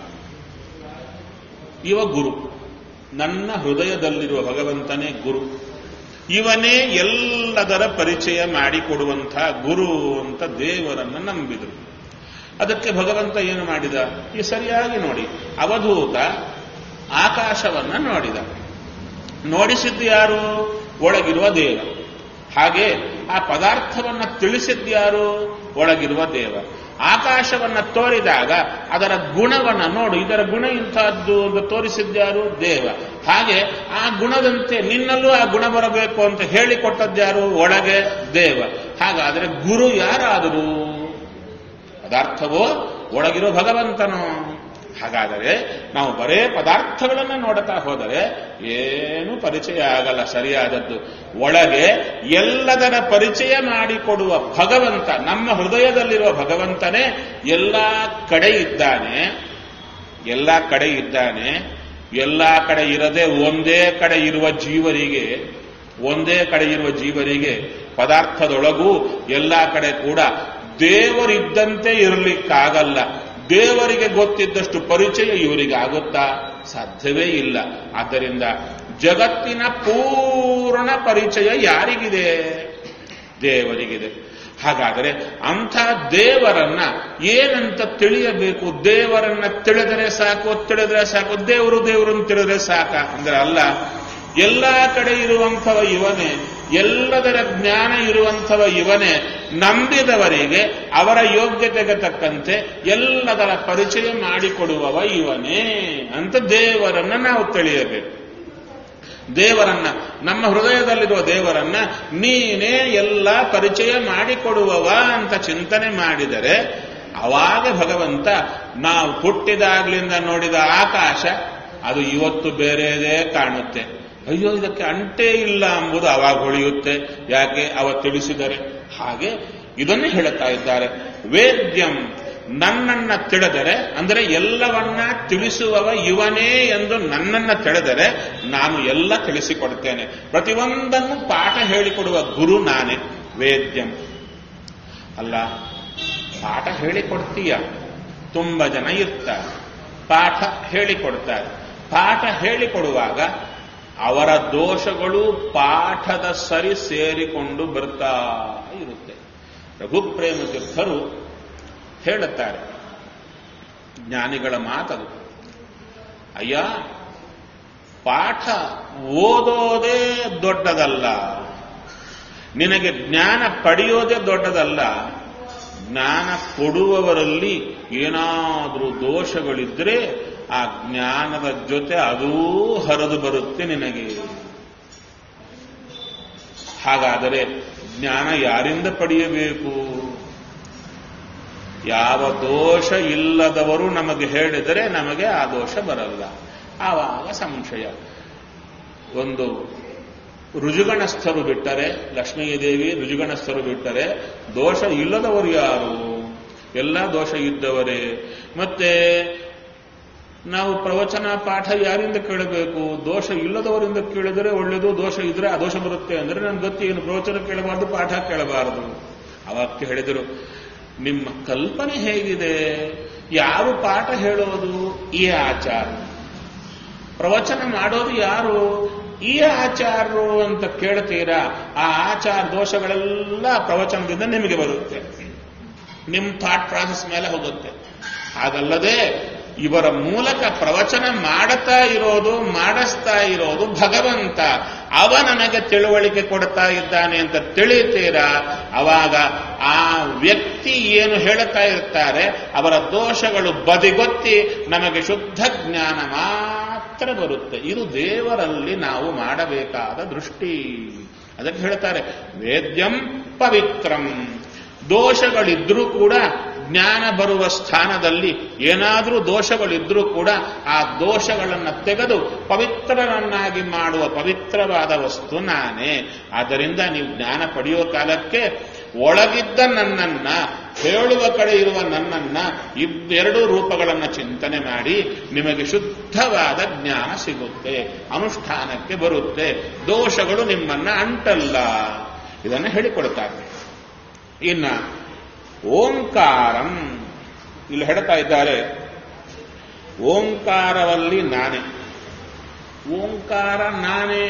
ಇವ ಗುರು ನನ್ನ ಹೃದಯದಲ್ಲಿರುವ ಭಗವಂತನೇ ಗುರು ಇವನೇ ಎಲ್ಲದರ ಪರಿಚಯ ಮಾಡಿಕೊಡುವಂಥ ಗುರು ಅಂತ ದೇವರನ್ನ ನಂಬಿದರು ಅದಕ್ಕೆ ಭಗವಂತ ಏನು ಮಾಡಿದ ಈ ಸರಿಯಾಗಿ ನೋಡಿ ಅವಧೂತ ಆಕಾಶವನ್ನ ನೋಡಿದ ನೋಡಿಸಿದ್ದು ಯಾರು ಒಳಗಿರುವ ದೇವ ಹಾಗೆ ಆ ಪದಾರ್ಥವನ್ನ ತಿಳಿಸಿದ್ಯಾರು ಒಳಗಿರುವ ದೇವ ಆಕಾಶವನ್ನ ತೋರಿದಾಗ ಅದರ ಗುಣವನ್ನ ನೋಡು ಇದರ ಗುಣ ಇಂತಹದ್ದು ಅಂತ ತೋರಿಸಿದ್ಯಾರು ದೇವ ಹಾಗೆ ಆ ಗುಣದಂತೆ ನಿನ್ನಲ್ಲೂ ಆ ಗುಣ ಬರಬೇಕು ಅಂತ ಹೇಳಿಕೊಟ್ಟದ್ಯಾರು ಒಳಗೆ ದೇವ ಹಾಗಾದ್ರೆ ಗುರು ಯಾರಾದರೂ ಪದಾರ್ಥವೋ ಒಳಗಿರೋ ಭಗವಂತನೋ ಹಾಗಾದರೆ ನಾವು ಬರೇ ಪದಾರ್ಥಗಳನ್ನು ನೋಡುತ್ತಾ ಹೋದರೆ ಏನು ಪರಿಚಯ ಆಗಲ್ಲ ಸರಿಯಾದದ್ದು ಒಳಗೆ ಎಲ್ಲದರ ಪರಿಚಯ ಮಾಡಿಕೊಡುವ ಭಗವಂತ ನಮ್ಮ ಹೃದಯದಲ್ಲಿರುವ ಭಗವಂತನೇ ಎಲ್ಲ ಕಡೆ ಇದ್ದಾನೆ ಎಲ್ಲ ಕಡೆ ಇದ್ದಾನೆ ಎಲ್ಲ ಕಡೆ ಇರದೆ ಒಂದೇ ಕಡೆ ಇರುವ ಜೀವರಿಗೆ ಒಂದೇ ಕಡೆ ಇರುವ ಜೀವರಿಗೆ ಪದಾರ್ಥದೊಳಗೂ ಎಲ್ಲ ಕಡೆ ಕೂಡ ದೇವರಿದ್ದಂತೆ ಇರಲಿಕ್ಕಾಗಲ್ಲ ದೇವರಿಗೆ ಗೊತ್ತಿದ್ದಷ್ಟು ಪರಿಚಯ ಇವರಿಗೆ ಆಗುತ್ತಾ ಸಾಧ್ಯವೇ ಇಲ್ಲ ಆದ್ದರಿಂದ ಜಗತ್ತಿನ ಪೂರ್ಣ ಪರಿಚಯ ಯಾರಿಗಿದೆ ದೇವರಿಗಿದೆ ಹಾಗಾದರೆ ಅಂಥ ದೇವರನ್ನ ಏನಂತ ತಿಳಿಯಬೇಕು ದೇವರನ್ನ ತಿಳಿದರೆ ಸಾಕು ತಿಳಿದರೆ ಸಾಕು ದೇವರು ದೇವರನ್ನು ತಿಳಿದರೆ ಸಾಕ ಅಂದ್ರೆ ಅಲ್ಲ ಎಲ್ಲ ಕಡೆ ಇರುವಂಥವ ಇವನೇ ಎಲ್ಲದರ ಜ್ಞಾನ ಇರುವಂಥವ ಇವನೇ ನಂಬಿದವರಿಗೆ ಅವರ ಯೋಗ್ಯತೆಗೆ ತಕ್ಕಂತೆ ಎಲ್ಲದರ ಪರಿಚಯ ಮಾಡಿಕೊಡುವವ ಇವನೇ ಅಂತ ದೇವರನ್ನ ನಾವು ತಿಳಿಯಬೇಕು ದೇವರನ್ನ ನಮ್ಮ ಹೃದಯದಲ್ಲಿರುವ ದೇವರನ್ನ ನೀನೇ ಎಲ್ಲ ಪರಿಚಯ ಮಾಡಿಕೊಡುವವ ಅಂತ ಚಿಂತನೆ ಮಾಡಿದರೆ ಅವಾಗ ಭಗವಂತ ನಾವು ಹುಟ್ಟಿದಾಗ್ಲಿಂದ ನೋಡಿದ ಆಕಾಶ ಅದು ಇವತ್ತು ಬೇರೆದೇ ಕಾಣುತ್ತೆ ಅಯ್ಯೋ ಇದಕ್ಕೆ ಅಂಟೇ ಇಲ್ಲ ಎಂಬುದು ಅವಾಗ ಹೊಳೆಯುತ್ತೆ ಯಾಕೆ ಅವ ತಿಳಿಸಿದರೆ ಹಾಗೆ ಇದನ್ನೇ ಹೇಳುತ್ತಾ ಇದ್ದಾರೆ ವೇದ್ಯಂ ನನ್ನನ್ನ ತಿಳಿದರೆ ಅಂದರೆ ಎಲ್ಲವನ್ನ ತಿಳಿಸುವವ ಇವನೇ ಎಂದು ನನ್ನನ್ನ ತಿಳಿದರೆ ನಾನು ಎಲ್ಲ ತಿಳಿಸಿಕೊಡ್ತೇನೆ ಪ್ರತಿಯೊಂದನ್ನು ಪಾಠ ಹೇಳಿಕೊಡುವ ಗುರು ನಾನೇ ವೇದ್ಯಂ ಅಲ್ಲ ಪಾಠ ಹೇಳಿಕೊಡ್ತೀಯ ತುಂಬ ಜನ ಇರ್ತಾರೆ ಪಾಠ ಹೇಳಿಕೊಡ್ತಾರೆ ಪಾಠ ಹೇಳಿಕೊಡುವಾಗ ಅವರ ದೋಷಗಳು ಪಾಠದ ಸರಿ ಸೇರಿಕೊಂಡು ಬರ್ತಾ ಇರುತ್ತೆ ರಘುಪ್ರೇಮ ತೀರ್ಥರು ಹೇಳುತ್ತಾರೆ ಜ್ಞಾನಿಗಳ ಮಾತದು ಅಯ್ಯ ಪಾಠ ಓದೋದೇ ದೊಡ್ಡದಲ್ಲ ನಿನಗೆ ಜ್ಞಾನ ಪಡೆಯೋದೇ ದೊಡ್ಡದಲ್ಲ ಜ್ಞಾನ ಕೊಡುವವರಲ್ಲಿ ಏನಾದರೂ ದೋಷಗಳಿದ್ರೆ ಆ ಜ್ಞಾನದ ಜೊತೆ ಅದೂ ಹರಿದು ಬರುತ್ತೆ ನಿನಗೆ ಹಾಗಾದರೆ ಜ್ಞಾನ ಯಾರಿಂದ ಪಡೆಯಬೇಕು ಯಾವ ದೋಷ ಇಲ್ಲದವರು ನಮಗೆ ಹೇಳಿದರೆ ನಮಗೆ ಆ ದೋಷ ಬರಲ್ಲ ಆವಾಗ ಸಂಶಯ ಒಂದು ರುಜುಗಣಸ್ಥರು ಬಿಟ್ಟರೆ ಲಕ್ಷ್ಮೀದೇವಿ ರುಜುಗಣಸ್ಥರು ಬಿಟ್ಟರೆ ದೋಷ ಇಲ್ಲದವರು ಯಾರು ಎಲ್ಲ ದೋಷ ಇದ್ದವರೇ ಮತ್ತೆ ನಾವು ಪ್ರವಚನ ಪಾಠ ಯಾರಿಂದ ಕೇಳಬೇಕು ದೋಷ ಇಲ್ಲದವರಿಂದ ಕೇಳಿದರೆ ಒಳ್ಳೆಯದು ದೋಷ ಇದ್ರೆ ಆ ದೋಷ ಬರುತ್ತೆ ಅಂದ್ರೆ ನನ್ನ ಗತಿ ಏನು ಪ್ರವಚನ ಕೇಳಬಾರದು ಪಾಠ ಕೇಳಬಾರದು ಅವಕ್ಕೆ ಹೇಳಿದರು ನಿಮ್ಮ ಕಲ್ಪನೆ ಹೇಗಿದೆ ಯಾರು ಪಾಠ ಹೇಳೋದು ಈ ಆಚಾರ ಪ್ರವಚನ ಮಾಡೋದು ಯಾರು ಈ ಆಚಾರರು ಅಂತ ಕೇಳ್ತೀರಾ ಆ ಆಚಾರ ದೋಷಗಳೆಲ್ಲ ಪ್ರವಚನದಿಂದ ನಿಮಗೆ ಬರುತ್ತೆ ನಿಮ್ಮ ಥಾಟ್ ಪ್ರಾಸೆಸ್ ಮೇಲೆ ಹೋಗುತ್ತೆ ಹಾಗಲ್ಲದೆ ಇವರ ಮೂಲಕ ಪ್ರವಚನ ಮಾಡುತ್ತಾ ಇರೋದು ಮಾಡಿಸ್ತಾ ಇರೋದು ಭಗವಂತ ಅವ ನನಗೆ ತಿಳುವಳಿಕೆ ಕೊಡ್ತಾ ಇದ್ದಾನೆ ಅಂತ ತಿಳಿತೀರಾ ಅವಾಗ ಆ ವ್ಯಕ್ತಿ ಏನು ಹೇಳುತ್ತಾ ಇರ್ತಾರೆ ಅವರ ದೋಷಗಳು ಬದಿಗೊತ್ತಿ ನಮಗೆ ಶುದ್ಧ ಜ್ಞಾನ ಮಾತ್ರ ಬರುತ್ತೆ ಇದು ದೇವರಲ್ಲಿ ನಾವು ಮಾಡಬೇಕಾದ ದೃಷ್ಟಿ ಅದಕ್ಕೆ ಹೇಳ್ತಾರೆ ವೇದ್ಯಂ ಪವಿತ್ರಂ ದೋಷಗಳಿದ್ರೂ ಕೂಡ ಜ್ಞಾನ ಬರುವ ಸ್ಥಾನದಲ್ಲಿ ಏನಾದರೂ ದೋಷಗಳಿದ್ರೂ ಕೂಡ ಆ ದೋಷಗಳನ್ನು ತೆಗೆದು ಪವಿತ್ರರನ್ನಾಗಿ ಮಾಡುವ ಪವಿತ್ರವಾದ ವಸ್ತು ನಾನೇ ಆದ್ದರಿಂದ ನೀವು ಜ್ಞಾನ ಪಡೆಯುವ ಕಾಲಕ್ಕೆ ಒಳಗಿದ್ದ ನನ್ನನ್ನ ಹೇಳುವ ಕಡೆ ಇರುವ ನನ್ನನ್ನ ಇವೆರಡೂ ರೂಪಗಳನ್ನು ಚಿಂತನೆ ಮಾಡಿ ನಿಮಗೆ ಶುದ್ಧವಾದ ಜ್ಞಾನ ಸಿಗುತ್ತೆ ಅನುಷ್ಠಾನಕ್ಕೆ ಬರುತ್ತೆ ದೋಷಗಳು ನಿಮ್ಮನ್ನ ಅಂಟಲ್ಲ ಇದನ್ನು ಹೇಳಿಕೊಡ್ತಾರೆ ಇನ್ನ ಓಂಕಾರಂ ಇಲ್ಲಿ ಹೇಳ್ತಾ ಇದ್ದಾರೆ ಓಂಕಾರವಲ್ಲಿ ನಾನೇ ಓಂಕಾರ ನಾನೇ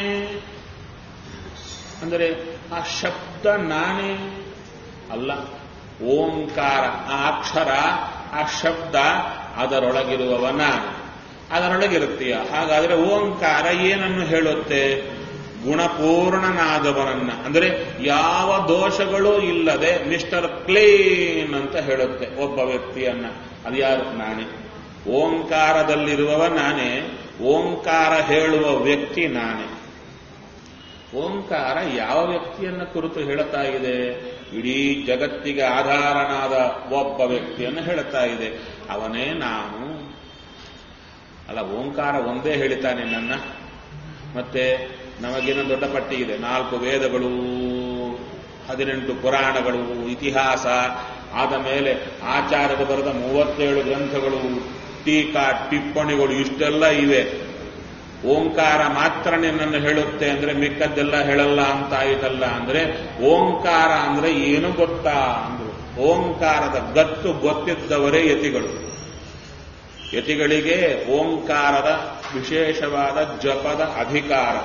ಅಂದರೆ ಆ ಶಬ್ದ ನಾನೇ ಅಲ್ಲ ಓಂಕಾರ ಆ ಅಕ್ಷರ ಆ ಶಬ್ದ ಅದರೊಳಗಿರುವವ ನಾನು ಅದರೊಳಗಿರುತ್ತೀಯ ಹಾಗಾದ್ರೆ ಓಂಕಾರ ಏನನ್ನು ಹೇಳುತ್ತೆ ಗುಣಪೂರ್ಣನಾದವನನ್ನ ಅಂದರೆ ಯಾವ ದೋಷಗಳೂ ಇಲ್ಲದೆ ಮಿಸ್ಟರ್ ಕ್ಲೀನ್ ಅಂತ ಹೇಳುತ್ತೆ ಒಬ್ಬ ವ್ಯಕ್ತಿಯನ್ನ ಅದು ಯಾರು ನಾನೇ ಓಂಕಾರದಲ್ಲಿರುವವ ನಾನೇ ಓಂಕಾರ ಹೇಳುವ ವ್ಯಕ್ತಿ ನಾನೇ ಓಂಕಾರ ಯಾವ ವ್ಯಕ್ತಿಯನ್ನ ಕುರಿತು ಹೇಳುತ್ತಾ ಇದೆ ಇಡೀ ಜಗತ್ತಿಗೆ ಆಧಾರನಾದ ಒಬ್ಬ ವ್ಯಕ್ತಿಯನ್ನು ಹೇಳುತ್ತಾ ಇದೆ ಅವನೇ ನಾನು ಅಲ್ಲ ಓಂಕಾರ ಒಂದೇ ಹೇಳಿತಾನೆ ನನ್ನ ಮತ್ತೆ ನಮಗಿನ ದೊಡ್ಡ ಪಟ್ಟಿ ಇದೆ ನಾಲ್ಕು ವೇದಗಳು ಹದಿನೆಂಟು ಪುರಾಣಗಳು ಇತಿಹಾಸ ಆದ ಮೇಲೆ ಆಚಾರ್ಯರು ಬರೆದ ಮೂವತ್ತೇಳು ಗ್ರಂಥಗಳು ಟೀಕಾ ಟಿಪ್ಪಣಿಗಳು ಇಷ್ಟೆಲ್ಲ ಇವೆ ಓಂಕಾರ ಮಾತ್ರ ನಿನ್ನನ್ನು ಹೇಳುತ್ತೆ ಅಂದ್ರೆ ಮಿಕ್ಕದ್ದೆಲ್ಲ ಹೇಳಲ್ಲ ಅಂತ ಆಯ್ತಲ್ಲ ಅಂದ್ರೆ ಓಂಕಾರ ಅಂದ್ರೆ ಏನು ಗೊತ್ತಾ ಅಂದ್ರು ಓಂಕಾರದ ಗತ್ತು ಗೊತ್ತಿದ್ದವರೇ ಯತಿಗಳು ಯತಿಗಳಿಗೆ ಓಂಕಾರದ ವಿಶೇಷವಾದ ಜಪದ ಅಧಿಕಾರ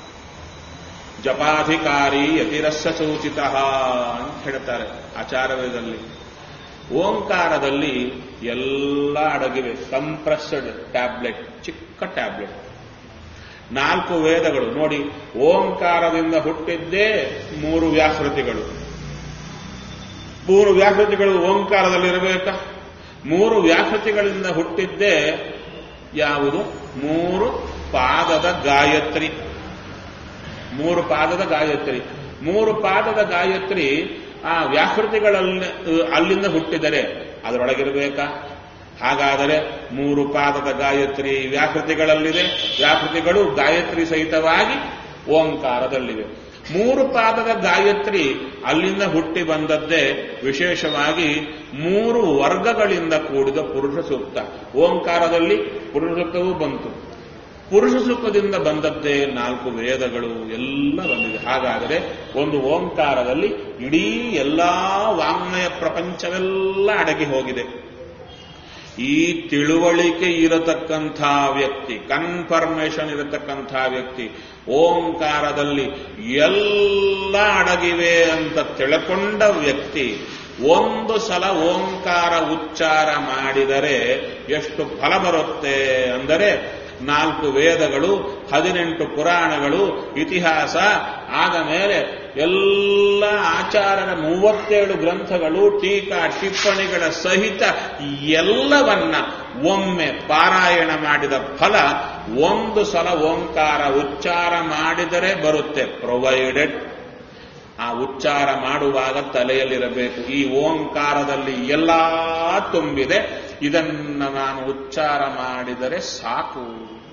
ಜಪಾಧಿಕಾರಿ ಯತಿರಸ್ಸ ಸೂಚಿತ ಅಂತ ಹೇಳ್ತಾರೆ ಆಚಾರವೇದಲ್ಲಿ ಓಂಕಾರದಲ್ಲಿ ಎಲ್ಲ ಅಡಗಿವೆ ಕಂಪ್ರೆಸ್ಡ್ ಟ್ಯಾಬ್ಲೆಟ್ ಚಿಕ್ಕ ಟ್ಯಾಬ್ಲೆಟ್ ನಾಲ್ಕು ವೇದಗಳು ನೋಡಿ ಓಂಕಾರದಿಂದ ಹುಟ್ಟಿದ್ದೇ ಮೂರು ವ್ಯಾಕೃತಿಗಳು ಮೂರು ವ್ಯಾಕೃತಿಗಳು ಓಂಕಾರದಲ್ಲಿರಬೇಕಾ ಮೂರು ವ್ಯಾಕೃತಿಗಳಿಂದ ಹುಟ್ಟಿದ್ದೇ ಯಾವುದು ಮೂರು ಪಾದದ ಗಾಯತ್ರಿ ಮೂರು ಪಾದದ ಗಾಯತ್ರಿ ಮೂರು ಪಾದದ ಗಾಯತ್ರಿ ಆ ವ್ಯಾಕೃತಿಗಳಲ್ಲಿ ಅಲ್ಲಿಂದ ಹುಟ್ಟಿದರೆ ಅದರೊಳಗಿರಬೇಕಾ ಹಾಗಾದರೆ ಮೂರು ಪಾದದ ಗಾಯತ್ರಿ ವ್ಯಾಕೃತಿಗಳಲ್ಲಿದೆ ವ್ಯಾಕೃತಿಗಳು ಗಾಯತ್ರಿ ಸಹಿತವಾಗಿ ಓಂಕಾರದಲ್ಲಿವೆ ಮೂರು ಪಾದದ ಗಾಯತ್ರಿ ಅಲ್ಲಿಂದ ಹುಟ್ಟಿ ಬಂದದ್ದೇ ವಿಶೇಷವಾಗಿ ಮೂರು ವರ್ಗಗಳಿಂದ ಕೂಡಿದ ಪುರುಷ ಸೂಕ್ತ ಓಂಕಾರದಲ್ಲಿ ಪುರುಷ ಸೂಕ್ತವೂ ಬಂತು ಪುರುಷ ಸೂಕ್ತದಿಂದ ಬಂದದ್ದೇ ನಾಲ್ಕು ವೇದಗಳು ಎಲ್ಲ ಬಂದಿದೆ ಹಾಗಾದರೆ ಒಂದು ಓಂಕಾರದಲ್ಲಿ ಇಡೀ ಎಲ್ಲಾ ವಾಂಗ್ಮಯ ಪ್ರಪಂಚವೆಲ್ಲ ಅಡಗಿ ಹೋಗಿದೆ ಈ ತಿಳುವಳಿಕೆ ಇರತಕ್ಕಂಥ ವ್ಯಕ್ತಿ ಕನ್ಫರ್ಮೇಷನ್ ಇರತಕ್ಕಂಥ ವ್ಯಕ್ತಿ ಓಂಕಾರದಲ್ಲಿ ಎಲ್ಲ ಅಡಗಿವೆ ಅಂತ ತಿಳ್ಕೊಂಡ ವ್ಯಕ್ತಿ ಒಂದು ಸಲ ಓಂಕಾರ ಉಚ್ಚಾರ ಮಾಡಿದರೆ ಎಷ್ಟು ಫಲ ಬರುತ್ತೆ ಅಂದರೆ ನಾಲ್ಕು ವೇದಗಳು ಹದಿನೆಂಟು ಪುರಾಣಗಳು ಇತಿಹಾಸ ಆದ ಮೇಲೆ ಎಲ್ಲ ಆಚಾರರ ಮೂವತ್ತೇಳು ಗ್ರಂಥಗಳು ಟೀಕಾ ಟಿಪ್ಪಣಿಗಳ ಸಹಿತ ಎಲ್ಲವನ್ನ ಒಮ್ಮೆ ಪಾರಾಯಣ ಮಾಡಿದ ಫಲ ಒಂದು ಸಲ ಓಂಕಾರ ಉಚ್ಚಾರ ಮಾಡಿದರೆ ಬರುತ್ತೆ ಪ್ರೊವೈಡೆಡ್ ಆ ಉಚ್ಚಾರ ಮಾಡುವಾಗ ತಲೆಯಲ್ಲಿರಬೇಕು ಈ ಓಂಕಾರದಲ್ಲಿ ಎಲ್ಲಾ ತುಂಬಿದೆ ಇದನ್ನ ನಾನು ಉಚ್ಚಾರ ಮಾಡಿದರೆ ಸಾಕು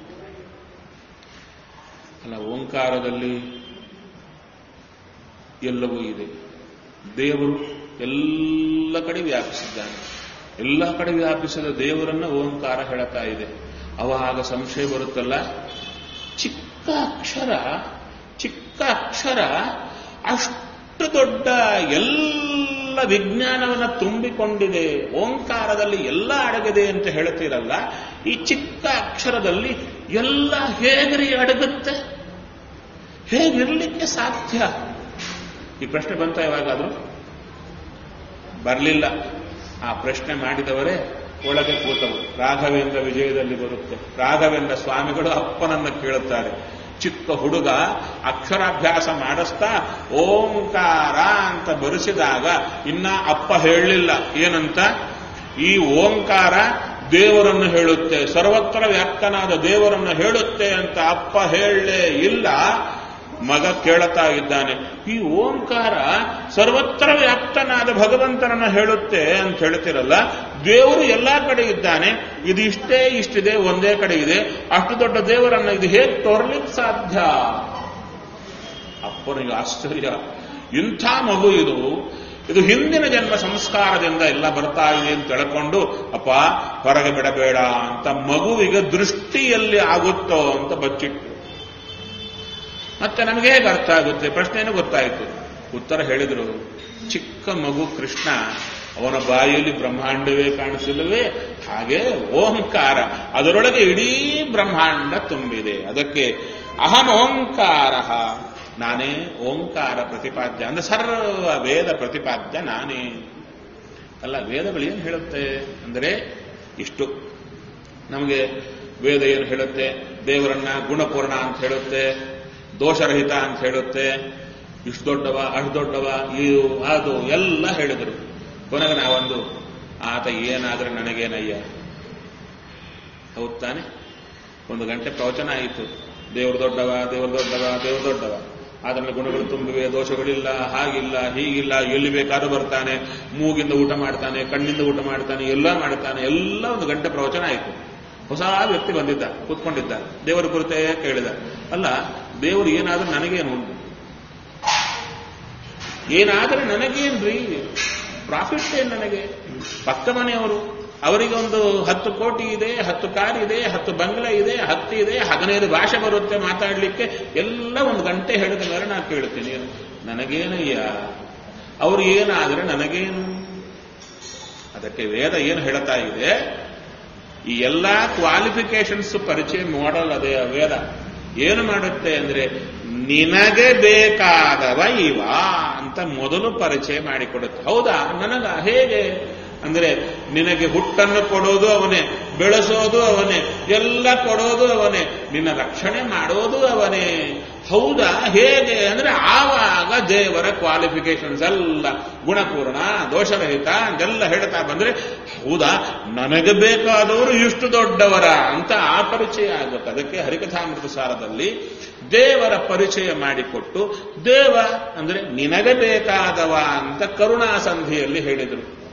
ಅಲ್ಲ ಓಂಕಾರದಲ್ಲಿ ಎಲ್ಲವೂ ಇದೆ ದೇವರು ಎಲ್ಲ ಕಡೆ ವ್ಯಾಪಿಸಿದ್ದಾನೆ ಎಲ್ಲ ಕಡೆ ವ್ಯಾಪಿಸಿದ ದೇವರನ್ನ ಓಂಕಾರ ಹೇಳುತ್ತಾ ಇದೆ ಅವಾಗ ಸಂಶಯ ಬರುತ್ತಲ್ಲ ಚಿಕ್ಕ ಅಕ್ಷರ ಚಿಕ್ಕ ಅಕ್ಷರ ಅಷ್ಟು ದೊಡ್ಡ ಎಲ್ಲ ವಿಜ್ಞಾನವನ್ನು ತುಂಬಿಕೊಂಡಿದೆ ಓಂಕಾರದಲ್ಲಿ ಎಲ್ಲ ಅಡಗಿದೆ ಅಂತ ಹೇಳ್ತೀರಲ್ಲ ಈ ಚಿಕ್ಕ ಅಕ್ಷರದಲ್ಲಿ ಎಲ್ಲ ಹೇಗ್ರಿ ಅಡಗುತ್ತೆ ಹೇಗಿರ್ಲಿಕ್ಕೆ ಸಾಧ್ಯ ಈ ಪ್ರಶ್ನೆ ಬಂತ ಯಾವಾಗಾದ್ರೂ ಬರಲಿಲ್ಲ ಆ ಪ್ರಶ್ನೆ ಮಾಡಿದವರೇ ಒಳಗೆ ಕೂತವು ರಾಘವೇಂದ್ರ ವಿಜಯದಲ್ಲಿ ಬರುತ್ತೆ ರಾಘವೇಂದ್ರ ಸ್ವಾಮಿಗಳು ಅಪ್ಪನನ್ನ ಕೇಳುತ್ತಾರೆ ಚಿಕ್ಕ ಹುಡುಗ ಅಕ್ಷರಾಭ್ಯಾಸ ಮಾಡಿಸ್ತಾ ಓಂಕಾರ ಅಂತ ಬರೆಸಿದಾಗ ಇನ್ನ ಅಪ್ಪ ಹೇಳಲಿಲ್ಲ ಏನಂತ ಈ ಓಂಕಾರ ದೇವರನ್ನು ಹೇಳುತ್ತೆ ಸರ್ವತ್ರ ವ್ಯಾಪ್ತನಾದ ದೇವರನ್ನು ಹೇಳುತ್ತೆ ಅಂತ ಅಪ್ಪ ಹೇಳಲೇ ಇಲ್ಲ ಮಗ ಕೇಳುತ್ತಾ ಇದ್ದಾನೆ ಈ ಓಂಕಾರ ಸರ್ವತ್ರ ವ್ಯಾಪ್ತನಾದ ಭಗವಂತನನ್ನ ಹೇಳುತ್ತೆ ಅಂತ ಹೇಳ್ತಿರಲ್ಲ ದೇವರು ಎಲ್ಲಾ ಕಡೆ ಇದ್ದಾನೆ ಇದು ಇಷ್ಟೇ ಇಷ್ಟಿದೆ ಒಂದೇ ಕಡೆ ಇದೆ ಅಷ್ಟು ದೊಡ್ಡ ದೇವರನ್ನ ಇದು ಹೇಗೆ ತೋರ್ಲಿಕ್ಕೆ ಸಾಧ್ಯ ಅಪ್ಪನಿಗೆ ಆಶ್ಚರ್ಯ ಇಂಥ ಮಗು ಇದು ಇದು ಹಿಂದಿನ ಜನ್ಮ ಸಂಸ್ಕಾರದಿಂದ ಎಲ್ಲ ಬರ್ತಾ ಇದೆ ಅಂತ ತಿಳ್ಕೊಂಡು ಅಪ್ಪ ಹೊರಗೆ ಬಿಡಬೇಡ ಅಂತ ಮಗುವಿಗೆ ದೃಷ್ಟಿಯಲ್ಲಿ ಆಗುತ್ತೋ ಅಂತ ಬಚ್ಚಿಟ್ಟು ಮತ್ತೆ ನಮಗೆ ಹೇಗೆ ಅರ್ಥ ಆಗುತ್ತೆ ಪ್ರಶ್ನೆನೂ ಗೊತ್ತಾಯಿತು ಉತ್ತರ ಹೇಳಿದ್ರು ಚಿಕ್ಕ ಮಗು ಕೃಷ್ಣ ಅವನ ಬಾಯಿಯಲ್ಲಿ ಬ್ರಹ್ಮಾಂಡವೇ ಕಾಣಿಸಿಲ್ಲವೇ ಹಾಗೆ ಓಂಕಾರ ಅದರೊಳಗೆ ಇಡೀ ಬ್ರಹ್ಮಾಂಡ ತುಂಬಿದೆ ಅದಕ್ಕೆ ಅಹಂ ಓಂಕಾರ ನಾನೇ ಓಂಕಾರ ಪ್ರತಿಪಾದ್ಯ ಅಂದ್ರೆ ಸರ್ವ ವೇದ ಪ್ರತಿಪಾದ್ಯ ನಾನೇ ಅಲ್ಲ ವೇದಗಳು ಏನು ಹೇಳುತ್ತೆ ಅಂದರೆ ಇಷ್ಟು ನಮಗೆ ವೇದ ಏನು ಹೇಳುತ್ತೆ ದೇವರನ್ನ ಗುಣಪೂರ್ಣ ಅಂತ ಹೇಳುತ್ತೆ ದೋಷರಹಿತ ಅಂತ ಹೇಳುತ್ತೆ ಇಷ್ಟು ದೊಡ್ಡವ ಅಷ್ಟು ದೊಡ್ಡವ ಇದು ಅದು ಎಲ್ಲ ಹೇಳಿದರು ಕೊನೆಗೆ ನಾವೊಂದು ಆತ ಏನಾದ್ರೆ ನನಗೇನಯ್ಯ ಹೌದ್ ತಾನೆ ಒಂದು ಗಂಟೆ ಪ್ರವಚನ ಆಯಿತು ದೇವರು ದೊಡ್ಡವ ದೇವರು ದೊಡ್ಡವ ದೇವರು ದೊಡ್ಡವ ಅದರಲ್ಲಿ ಗುಣಗಳು ತುಂಬಿವೆ ದೋಷಗಳಿಲ್ಲ ಹಾಗಿಲ್ಲ ಹೀಗಿಲ್ಲ ಎಲ್ಲಿ ಬೇಕಾದ್ರೂ ಬರ್ತಾನೆ ಮೂಗಿಂದ ಊಟ ಮಾಡ್ತಾನೆ ಕಣ್ಣಿಂದ ಊಟ ಮಾಡ್ತಾನೆ ಎಲ್ಲ ಮಾಡ್ತಾನೆ ಎಲ್ಲ ಒಂದು ಗಂಟೆ ಪ್ರವಚನ ಆಯಿತು ಹೊಸ ವ್ಯಕ್ತಿ ಬಂದಿದ್ದ ಕೂತ್ಕೊಂಡಿದ್ದ ದೇವರ ಕುರಿತೇ ಕೇಳಿದ ಅಲ್ಲ ದೇವರು ಏನಾದ್ರೂ ನನಗೇನು ಉಂಟು ಏನಾದ್ರೆ ನನಗೇನ್ರಿ ಪ್ರಾಫಿಟ್ ಏನು ನನಗೆ ಪಕ್ಕ ಮನೆಯವರು ಅವರಿಗೆ ಒಂದು ಹತ್ತು ಕೋಟಿ ಇದೆ ಹತ್ತು ಕಾರ್ ಇದೆ ಹತ್ತು ಬಂಗ್ಲೆ ಇದೆ ಹತ್ತು ಇದೆ ಹದಿನೈದು ಭಾಷೆ ಬರುತ್ತೆ ಮಾತಾಡಲಿಕ್ಕೆ ಎಲ್ಲ ಒಂದು ಗಂಟೆ ಹೇಳಿದ ಮೇಲೆ ನಾನು ಕೇಳ್ತೀನಿ ನನಗೇನಯ್ಯ ಅವ್ರು ಏನಾದ್ರೆ ನನಗೇನು ಅದಕ್ಕೆ ವೇದ ಏನು ಹೇಳ್ತಾ ಇದೆ ಈ ಎಲ್ಲಾ ಕ್ವಾಲಿಫಿಕೇಶನ್ಸ್ ಪರಿಚಯ ಮಾಡಲ್ ಅದೇ ವೇದ ಏನು ಮಾಡುತ್ತೆ ಅಂದ್ರೆ ನಿನಗೆ ಬೇಕಾದವ ಇವ ಅಂತ ಮೊದಲು ಪರಿಚಯ ಮಾಡಿಕೊಡುತ್ತೆ ಹೌದಾ ನನಗ ಹೇಗೆ ಅಂದ್ರೆ ನಿನಗೆ ಹುಟ್ಟನ್ನು ಕೊಡೋದು ಅವನೇ ಬೆಳೆಸೋದು ಅವನೇ ಎಲ್ಲ ಕೊಡೋದು ಅವನೇ ನಿನ್ನ ರಕ್ಷಣೆ ಮಾಡೋದು ಅವನೇ ಹೌದಾ ಹೇಗೆ ಅಂದ್ರೆ ಆವಾಗ ದೇವರ ಕ್ವಾಲಿಫಿಕೇಶನ್ಸ್ ಎಲ್ಲ ಗುಣಪೂರ್ಣ ದೋಷರಹಿತ ಅಂತೆಲ್ಲ ಹೇಳ್ತಾ ಬಂದ್ರೆ ಹೌದಾ ನನಗೆ ಬೇಕಾದವರು ಇಷ್ಟು ದೊಡ್ಡವರ ಅಂತ ಆ ಪರಿಚಯ ಆಗುತ್ತೆ ಅದಕ್ಕೆ ಹರಿಕಥಾಮೃತ ಸಾರದಲ್ಲಿ ದೇವರ ಪರಿಚಯ ಮಾಡಿಕೊಟ್ಟು ದೇವ ಅಂದ್ರೆ ನಿನಗೆ ಬೇಕಾದವ ಅಂತ ಕರುಣಾ ಸಂಧಿಯಲ್ಲಿ ಹೇಳಿದರು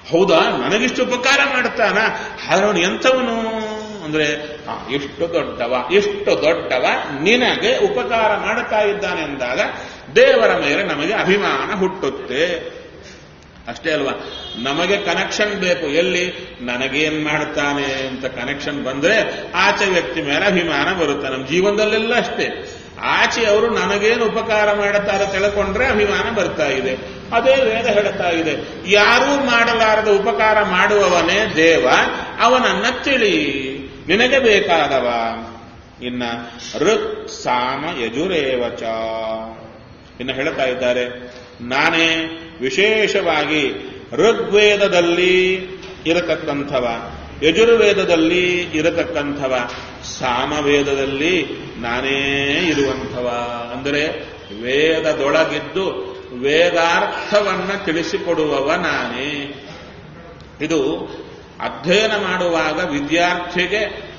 ಹೌದಾ ನನಗಿಷ್ಟು ಉಪಕಾರ ಮಾಡ್ತಾನ ಹಾಗಾದ್ರೆ ಅವನು ಎಂಥವನು ಅಂದ್ರೆ ಆ, ಎಷ್ಟು ದೊಡ್ಡವ ಎಷ್ಟು ದೊಡ್ಡವ ನಿನಗೆ ಉಪಕಾರ ಮಾಡುತ್ತಾ ಇದ್ದಾನೆ ಎಂದಾಗ ದೇವರ ಮೇಲೆ ನಮಗೆ ಅಭಿಮಾನ ಹುಟ್ಟುತ್ತೆ ಅಷ್ಟೇ ಅಲ್ವಾ ನಮಗೆ ಕನೆಕ್ಷನ್ ಬೇಕು ಎಲ್ಲಿ ನನಗೇನ್ ಮಾಡ್ತಾನೆ ಅಂತ ಕನೆಕ್ಷನ್ ಬಂದ್ರೆ ಆಚೆ ವ್ಯಕ್ತಿ ಮೇಲೆ ಅಭಿಮಾನ ಬರುತ್ತೆ ನಮ್ಮ ಜೀವನದಲ್ಲೆಲ್ಲ ಅಷ್ಟೇ ಆಚೆ ಅವರು ನನಗೇನು ಉಪಕಾರ ಮಾಡುತ್ತಾರೆ ತಿಳ್ಕೊಂಡ್ರೆ ಅಭಿಮಾನ ಬರ್ತಾ ಇದೆ ಅದೇ ವೇದ ಹೇಳ್ತಾ ಇದೆ ಯಾರೂ ಮಾಡಲಾರದ ಉಪಕಾರ ಮಾಡುವವನೇ ದೇವ ಅವನನ್ನ ತಿಳಿ ನಿನಗೆ ಬೇಕಾದವ ಇನ್ನ ಋಕ್ ಸಾಮ ಯಜುರೇವಚ ಇನ್ನು ಹೇಳ್ತಾ ಇದ್ದಾರೆ ನಾನೇ ವಿಶೇಷವಾಗಿ ಋಗ್ವೇದದಲ್ಲಿ ಇರತಕ್ಕಂಥವ ಯಜುರ್ವೇದದಲ್ಲಿ ಇರತಕ್ಕಂಥವ ಸಾಮವೇದದಲ್ಲಿ ನಾನೇ ಇರುವಂಥವ ಅಂದರೆ ವೇದದೊಳಗಿದ್ದು ವೇದಾರ್ಥವನ್ನ ತಿಳಿಸಿಕೊಡುವವ ನಾನೇ ಇದು ಅಧ್ಯಯನ ಮಾಡುವಾಗ ವಿದ್ಯಾರ್ಥಿಗೆ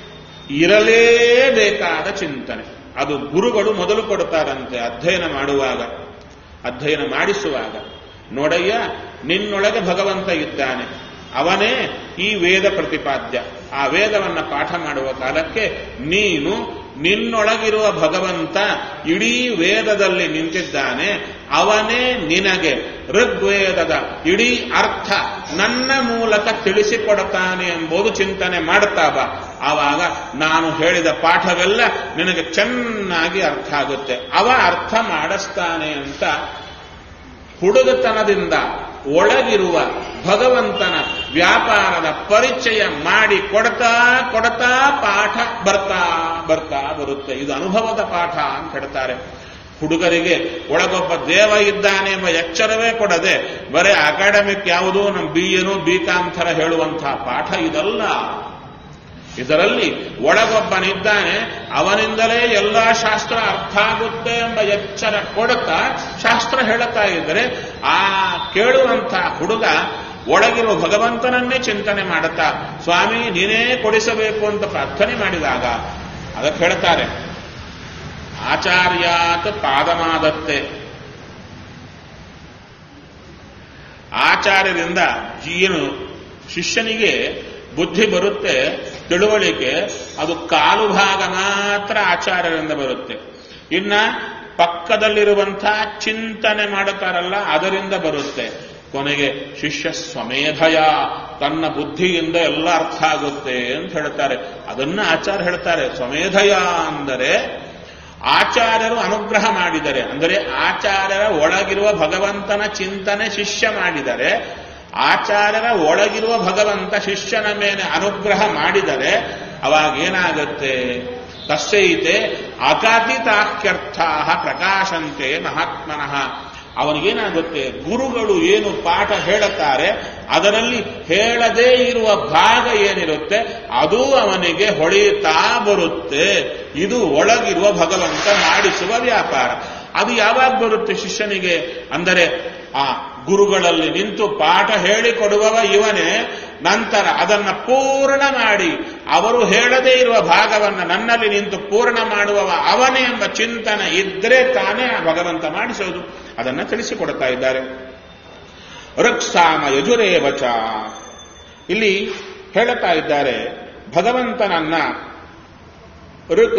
ಇರಲೇಬೇಕಾದ ಚಿಂತನೆ ಅದು ಗುರುಗಳು ಮೊದಲು ಕೊಡ್ತಾರಂತೆ ಅಧ್ಯಯನ ಮಾಡುವಾಗ ಅಧ್ಯಯನ ಮಾಡಿಸುವಾಗ ನೋಡಯ್ಯ ನಿನ್ನೊಳಗೆ ಭಗವಂತ ಇದ್ದಾನೆ ಅವನೇ ಈ ವೇದ ಪ್ರತಿಪಾದ್ಯ ಆ ವೇದವನ್ನ ಪಾಠ ಮಾಡುವ ಕಾಲಕ್ಕೆ ನೀನು ನಿನ್ನೊಳಗಿರುವ ಭಗವಂತ ಇಡೀ ವೇದದಲ್ಲಿ ನಿಂತಿದ್ದಾನೆ ಅವನೇ ನಿನಗೆ ಋಗ್ವೇದದ ಇಡೀ ಅರ್ಥ ನನ್ನ ಮೂಲಕ ತಿಳಿಸಿಕೊಡುತ್ತಾನೆ ಎಂಬುದು ಚಿಂತನೆ ಮಾಡ್ತಾ ಬಾ ಆವಾಗ ನಾನು ಹೇಳಿದ ಪಾಠವೆಲ್ಲ ನಿನಗೆ ಚೆನ್ನಾಗಿ ಅರ್ಥ ಆಗುತ್ತೆ ಅವ ಅರ್ಥ ಮಾಡಿಸ್ತಾನೆ ಅಂತ ಹುಡುಗತನದಿಂದ ಒಳಗಿರುವ ಭಗವಂತನ ವ್ಯಾಪಾರದ ಪರಿಚಯ ಮಾಡಿ ಕೊಡ್ತಾ ಕೊಡ್ತಾ ಪಾಠ ಬರ್ತಾ ಬರ್ತಾ ಬರುತ್ತೆ ಇದು ಅನುಭವದ ಪಾಠ ಅಂತ ಹೇಳ್ತಾರೆ ಹುಡುಗರಿಗೆ ಒಳಗೊಬ್ಬ ದೇವ ಇದ್ದಾನೆ ಎಂಬ ಎಚ್ಚರವೇ ಕೊಡದೆ ಬರೇ ಅಕಾಡೆಮಿಕ್ ಯಾವುದು ನಮ್ಮ ಬಿ ಎನು ಬಿ ಕಾಮ್ ಥರ ಹೇಳುವಂತಹ ಪಾಠ ಇದಲ್ಲ ಇದರಲ್ಲಿ ಒಳಗೊಬ್ಬನಿದ್ದಾನೆ ಅವನಿಂದಲೇ ಎಲ್ಲ ಶಾಸ್ತ್ರ ಅರ್ಥ ಆಗುತ್ತೆ ಎಂಬ ಎಚ್ಚರ ಕೊಡುತ್ತಾ ಶಾಸ್ತ್ರ ಹೇಳುತ್ತಾ ಇದ್ದರೆ ಆ ಕೇಳುವಂಥ ಹುಡುಗ ಒಳಗಿರುವ ಭಗವಂತನನ್ನೇ ಚಿಂತನೆ ಮಾಡುತ್ತಾ ಸ್ವಾಮಿ ನೀನೇ ಕೊಡಿಸಬೇಕು ಅಂತ ಪ್ರಾರ್ಥನೆ ಮಾಡಿದಾಗ ಅದಕ್ಕೆ ಹೇಳ್ತಾರೆ ಆಚಾರ್ಯಾತ್ ಪಾದಮಾದತ್ತೆ ಆಚಾರ್ಯರಿಂದ ಏನು ಶಿಷ್ಯನಿಗೆ ಬುದ್ಧಿ ಬರುತ್ತೆ ತಿಳುವಳಿಕೆ ಅದು ಕಾಲು ಭಾಗ ಮಾತ್ರ ಆಚಾರ್ಯರಿಂದ ಬರುತ್ತೆ ಇನ್ನ ಪಕ್ಕದಲ್ಲಿರುವಂತಹ ಚಿಂತನೆ ಮಾಡುತ್ತಾರಲ್ಲ ಅದರಿಂದ ಬರುತ್ತೆ ಕೊನೆಗೆ ಶಿಷ್ಯ ಸ್ವಮೇಧಯ ತನ್ನ ಬುದ್ಧಿಯಿಂದ ಎಲ್ಲ ಅರ್ಥ ಆಗುತ್ತೆ ಅಂತ ಹೇಳ್ತಾರೆ ಅದನ್ನ ಆಚಾರ್ಯ ಹೇಳ್ತಾರೆ ಸ್ವಮೇಧಯ ಅಂದರೆ ಆಚಾರ್ಯರು ಅನುಗ್ರಹ ಮಾಡಿದರೆ ಅಂದರೆ ಆಚಾರ್ಯರ ಒಳಗಿರುವ ಭಗವಂತನ ಚಿಂತನೆ ಶಿಷ್ಯ ಮಾಡಿದರೆ ಆಚಾರ್ಯರ ಒಳಗಿರುವ ಭಗವಂತ ಶಿಷ್ಯನ ಮೇಲೆ ಅನುಗ್ರಹ ಮಾಡಿದರೆ ಅವಾಗ ಏನಾಗುತ್ತೆ ತಸ್ಯೈತೆ ಅಕಾತಿತಾಖ್ಯರ್ಥ ಪ್ರಕಾಶಂತೆ ಮಹಾತ್ಮನಃ ಅವನಿಗೇನಾಗುತ್ತೆ ಗುರುಗಳು ಏನು ಪಾಠ ಹೇಳುತ್ತಾರೆ ಅದರಲ್ಲಿ ಹೇಳದೇ ಇರುವ ಭಾಗ ಏನಿರುತ್ತೆ ಅದು ಅವನಿಗೆ ಹೊಳೆಯುತ್ತಾ ಬರುತ್ತೆ ಇದು ಒಳಗಿರುವ ಭಗವಂತ ಮಾಡಿಸುವ ವ್ಯಾಪಾರ ಅದು ಯಾವಾಗ ಬರುತ್ತೆ ಶಿಷ್ಯನಿಗೆ ಅಂದರೆ ಆ ಗುರುಗಳಲ್ಲಿ ನಿಂತು ಪಾಠ ಹೇಳಿಕೊಡುವವ ಇವನೇ ನಂತರ ಅದನ್ನ ಪೂರ್ಣ ಮಾಡಿ ಅವರು ಹೇಳದೇ ಇರುವ ಭಾಗವನ್ನು ನನ್ನಲ್ಲಿ ನಿಂತು ಪೂರ್ಣ ಮಾಡುವವ ಅವನೇ ಎಂಬ ಚಿಂತನೆ ಇದ್ರೆ ತಾನೇ ಆ ಭಗವಂತ ಮಾಡಿಸೋದು ಅದನ್ನ ತಿಳಿಸಿಕೊಡ್ತಾ ಇದ್ದಾರೆ ಋಕ್ಸಾಮ ಯಜುರೇವಚ ಇಲ್ಲಿ ಹೇಳುತ್ತಾ ಇದ್ದಾರೆ ಭಗವಂತನನ್ನ ಋಕ್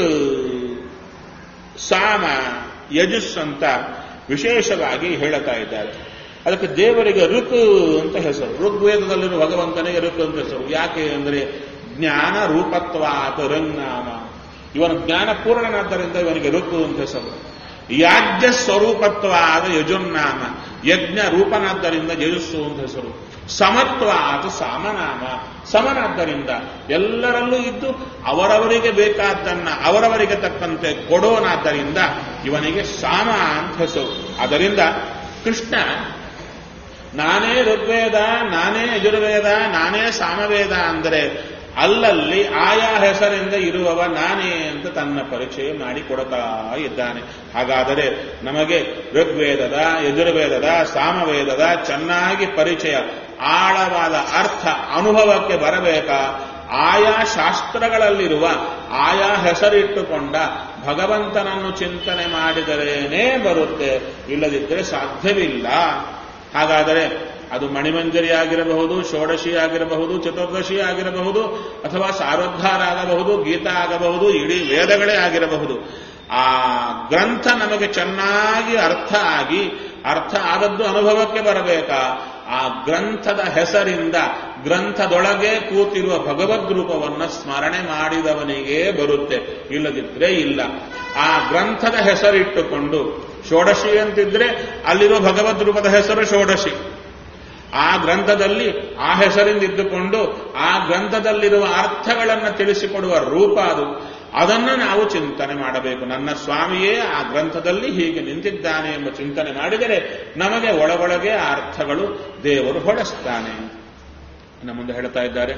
ಸಾಮ ಯಜುಸ್ ಅಂತ ವಿಶೇಷವಾಗಿ ಹೇಳುತ್ತಾ ಇದ್ದಾರೆ ಅದಕ್ಕೆ ದೇವರಿಗೆ ಋಕ್ ಅಂತ ಹೆಸರು ಋಗ್ವೇದದಲ್ಲಿರುವ ಭಗವಂತನಿಗೆ ಋಕ್ ಅಂತ ಹೆಸರು ಯಾಕೆ ಅಂದರೆ ಜ್ಞಾನ ರೂಪತ್ವಾತ್ ರಂಗ್ನಾಮ ಇವನು ಜ್ಞಾನ ಪೂರ್ಣನಾದ್ದರಿಂದ ಇವನಿಗೆ ಋಕ್ ಅಂತ ಹೆಸರು ಯಾಜ್ಯ ಸ್ವರೂಪತ್ವಾದ ಯಜುರ್ನಾಮ ಯಜ್ಞ ರೂಪನಾದ್ದರಿಂದ ಯಜಸ್ಸು ಅಂತ ಹೆಸರು ಸಮತ್ವಾದ ಸಾಮನಾಮ ಸಮನಾದ್ದರಿಂದ ಎಲ್ಲರಲ್ಲೂ ಇದ್ದು ಅವರವರಿಗೆ ಬೇಕಾದ್ದನ್ನ ಅವರವರಿಗೆ ತಕ್ಕಂತೆ ಕೊಡೋನಾದ್ದರಿಂದ ಇವನಿಗೆ ಸಾಮ ಅಂತ ಹೆಸರು ಅದರಿಂದ ಕೃಷ್ಣ ನಾನೇ ಋಗ್ವೇದ ನಾನೇ ಯಜುರ್ವೇದ ನಾನೇ ಸಾಮವೇದ ಅಂದರೆ ಅಲ್ಲಲ್ಲಿ ಆಯಾ ಹೆಸರಿಂದ ಇರುವವ ನಾನೇ ಅಂತ ತನ್ನ ಪರಿಚಯ ಮಾಡಿಕೊಡ್ತಾ ಇದ್ದಾನೆ ಹಾಗಾದರೆ ನಮಗೆ ಋಗ್ವೇದದ ಯಜುರ್ವೇದದ ಸಾಮವೇದದ ಚೆನ್ನಾಗಿ ಪರಿಚಯ ಆಳವಾದ ಅರ್ಥ ಅನುಭವಕ್ಕೆ ಬರಬೇಕಾ ಆಯಾ ಶಾಸ್ತ್ರಗಳಲ್ಲಿರುವ ಆಯಾ ಹೆಸರಿಟ್ಟುಕೊಂಡ ಭಗವಂತನನ್ನು ಚಿಂತನೆ ಮಾಡಿದರೇನೇ ಬರುತ್ತೆ ಇಲ್ಲದಿದ್ದರೆ ಸಾಧ್ಯವಿಲ್ಲ ಹಾಗಾದರೆ ಅದು ಮಣಿಮಂಜರಿ ಆಗಿರಬಹುದು ಷೋಡಶಿ ಆಗಿರಬಹುದು ಚತುರ್ದಶಿ ಆಗಿರಬಹುದು ಅಥವಾ ಸಾರೋದ್ಧಾರ ಆಗಬಹುದು ಗೀತಾ ಆಗಬಹುದು ಇಡೀ ವೇದಗಳೇ ಆಗಿರಬಹುದು ಆ ಗ್ರಂಥ ನಮಗೆ ಚೆನ್ನಾಗಿ ಅರ್ಥ ಆಗಿ ಅರ್ಥ ಆದದ್ದು ಅನುಭವಕ್ಕೆ ಬರಬೇಕಾ ಆ ಗ್ರಂಥದ ಹೆಸರಿಂದ ಗ್ರಂಥದೊಳಗೆ ಕೂತಿರುವ ಭಗವದ್ ರೂಪವನ್ನ ಸ್ಮರಣೆ ಮಾಡಿದವನಿಗೆ ಬರುತ್ತೆ ಇಲ್ಲದಿದ್ರೆ ಇಲ್ಲ ಆ ಗ್ರಂಥದ ಹೆಸರಿಟ್ಟುಕೊಂಡು ಷೋಡಶಿ ಅಂತಿದ್ರೆ ಅಲ್ಲಿರುವ ಭಗವದ್ ರೂಪದ ಹೆಸರು ಷೋಡಶಿ ಆ ಗ್ರಂಥದಲ್ಲಿ ಆ ಹೆಸರಿಂದ ಇದ್ದುಕೊಂಡು ಆ ಗ್ರಂಥದಲ್ಲಿರುವ ಅರ್ಥಗಳನ್ನು ತಿಳಿಸಿಕೊಡುವ ರೂಪ ಅದು ಅದನ್ನು ನಾವು ಚಿಂತನೆ ಮಾಡಬೇಕು ನನ್ನ ಸ್ವಾಮಿಯೇ ಆ ಗ್ರಂಥದಲ್ಲಿ ಹೀಗೆ ನಿಂತಿದ್ದಾನೆ ಎಂಬ ಚಿಂತನೆ ಮಾಡಿದರೆ ನಮಗೆ ಒಳಗೊಳಗೆ ಆ ಅರ್ಥಗಳು ದೇವರು ಹೊಡೆಸ್ತಾನೆ ಇನ್ನು ಮುಂದೆ ಹೇಳ್ತಾ ಇದ್ದಾರೆ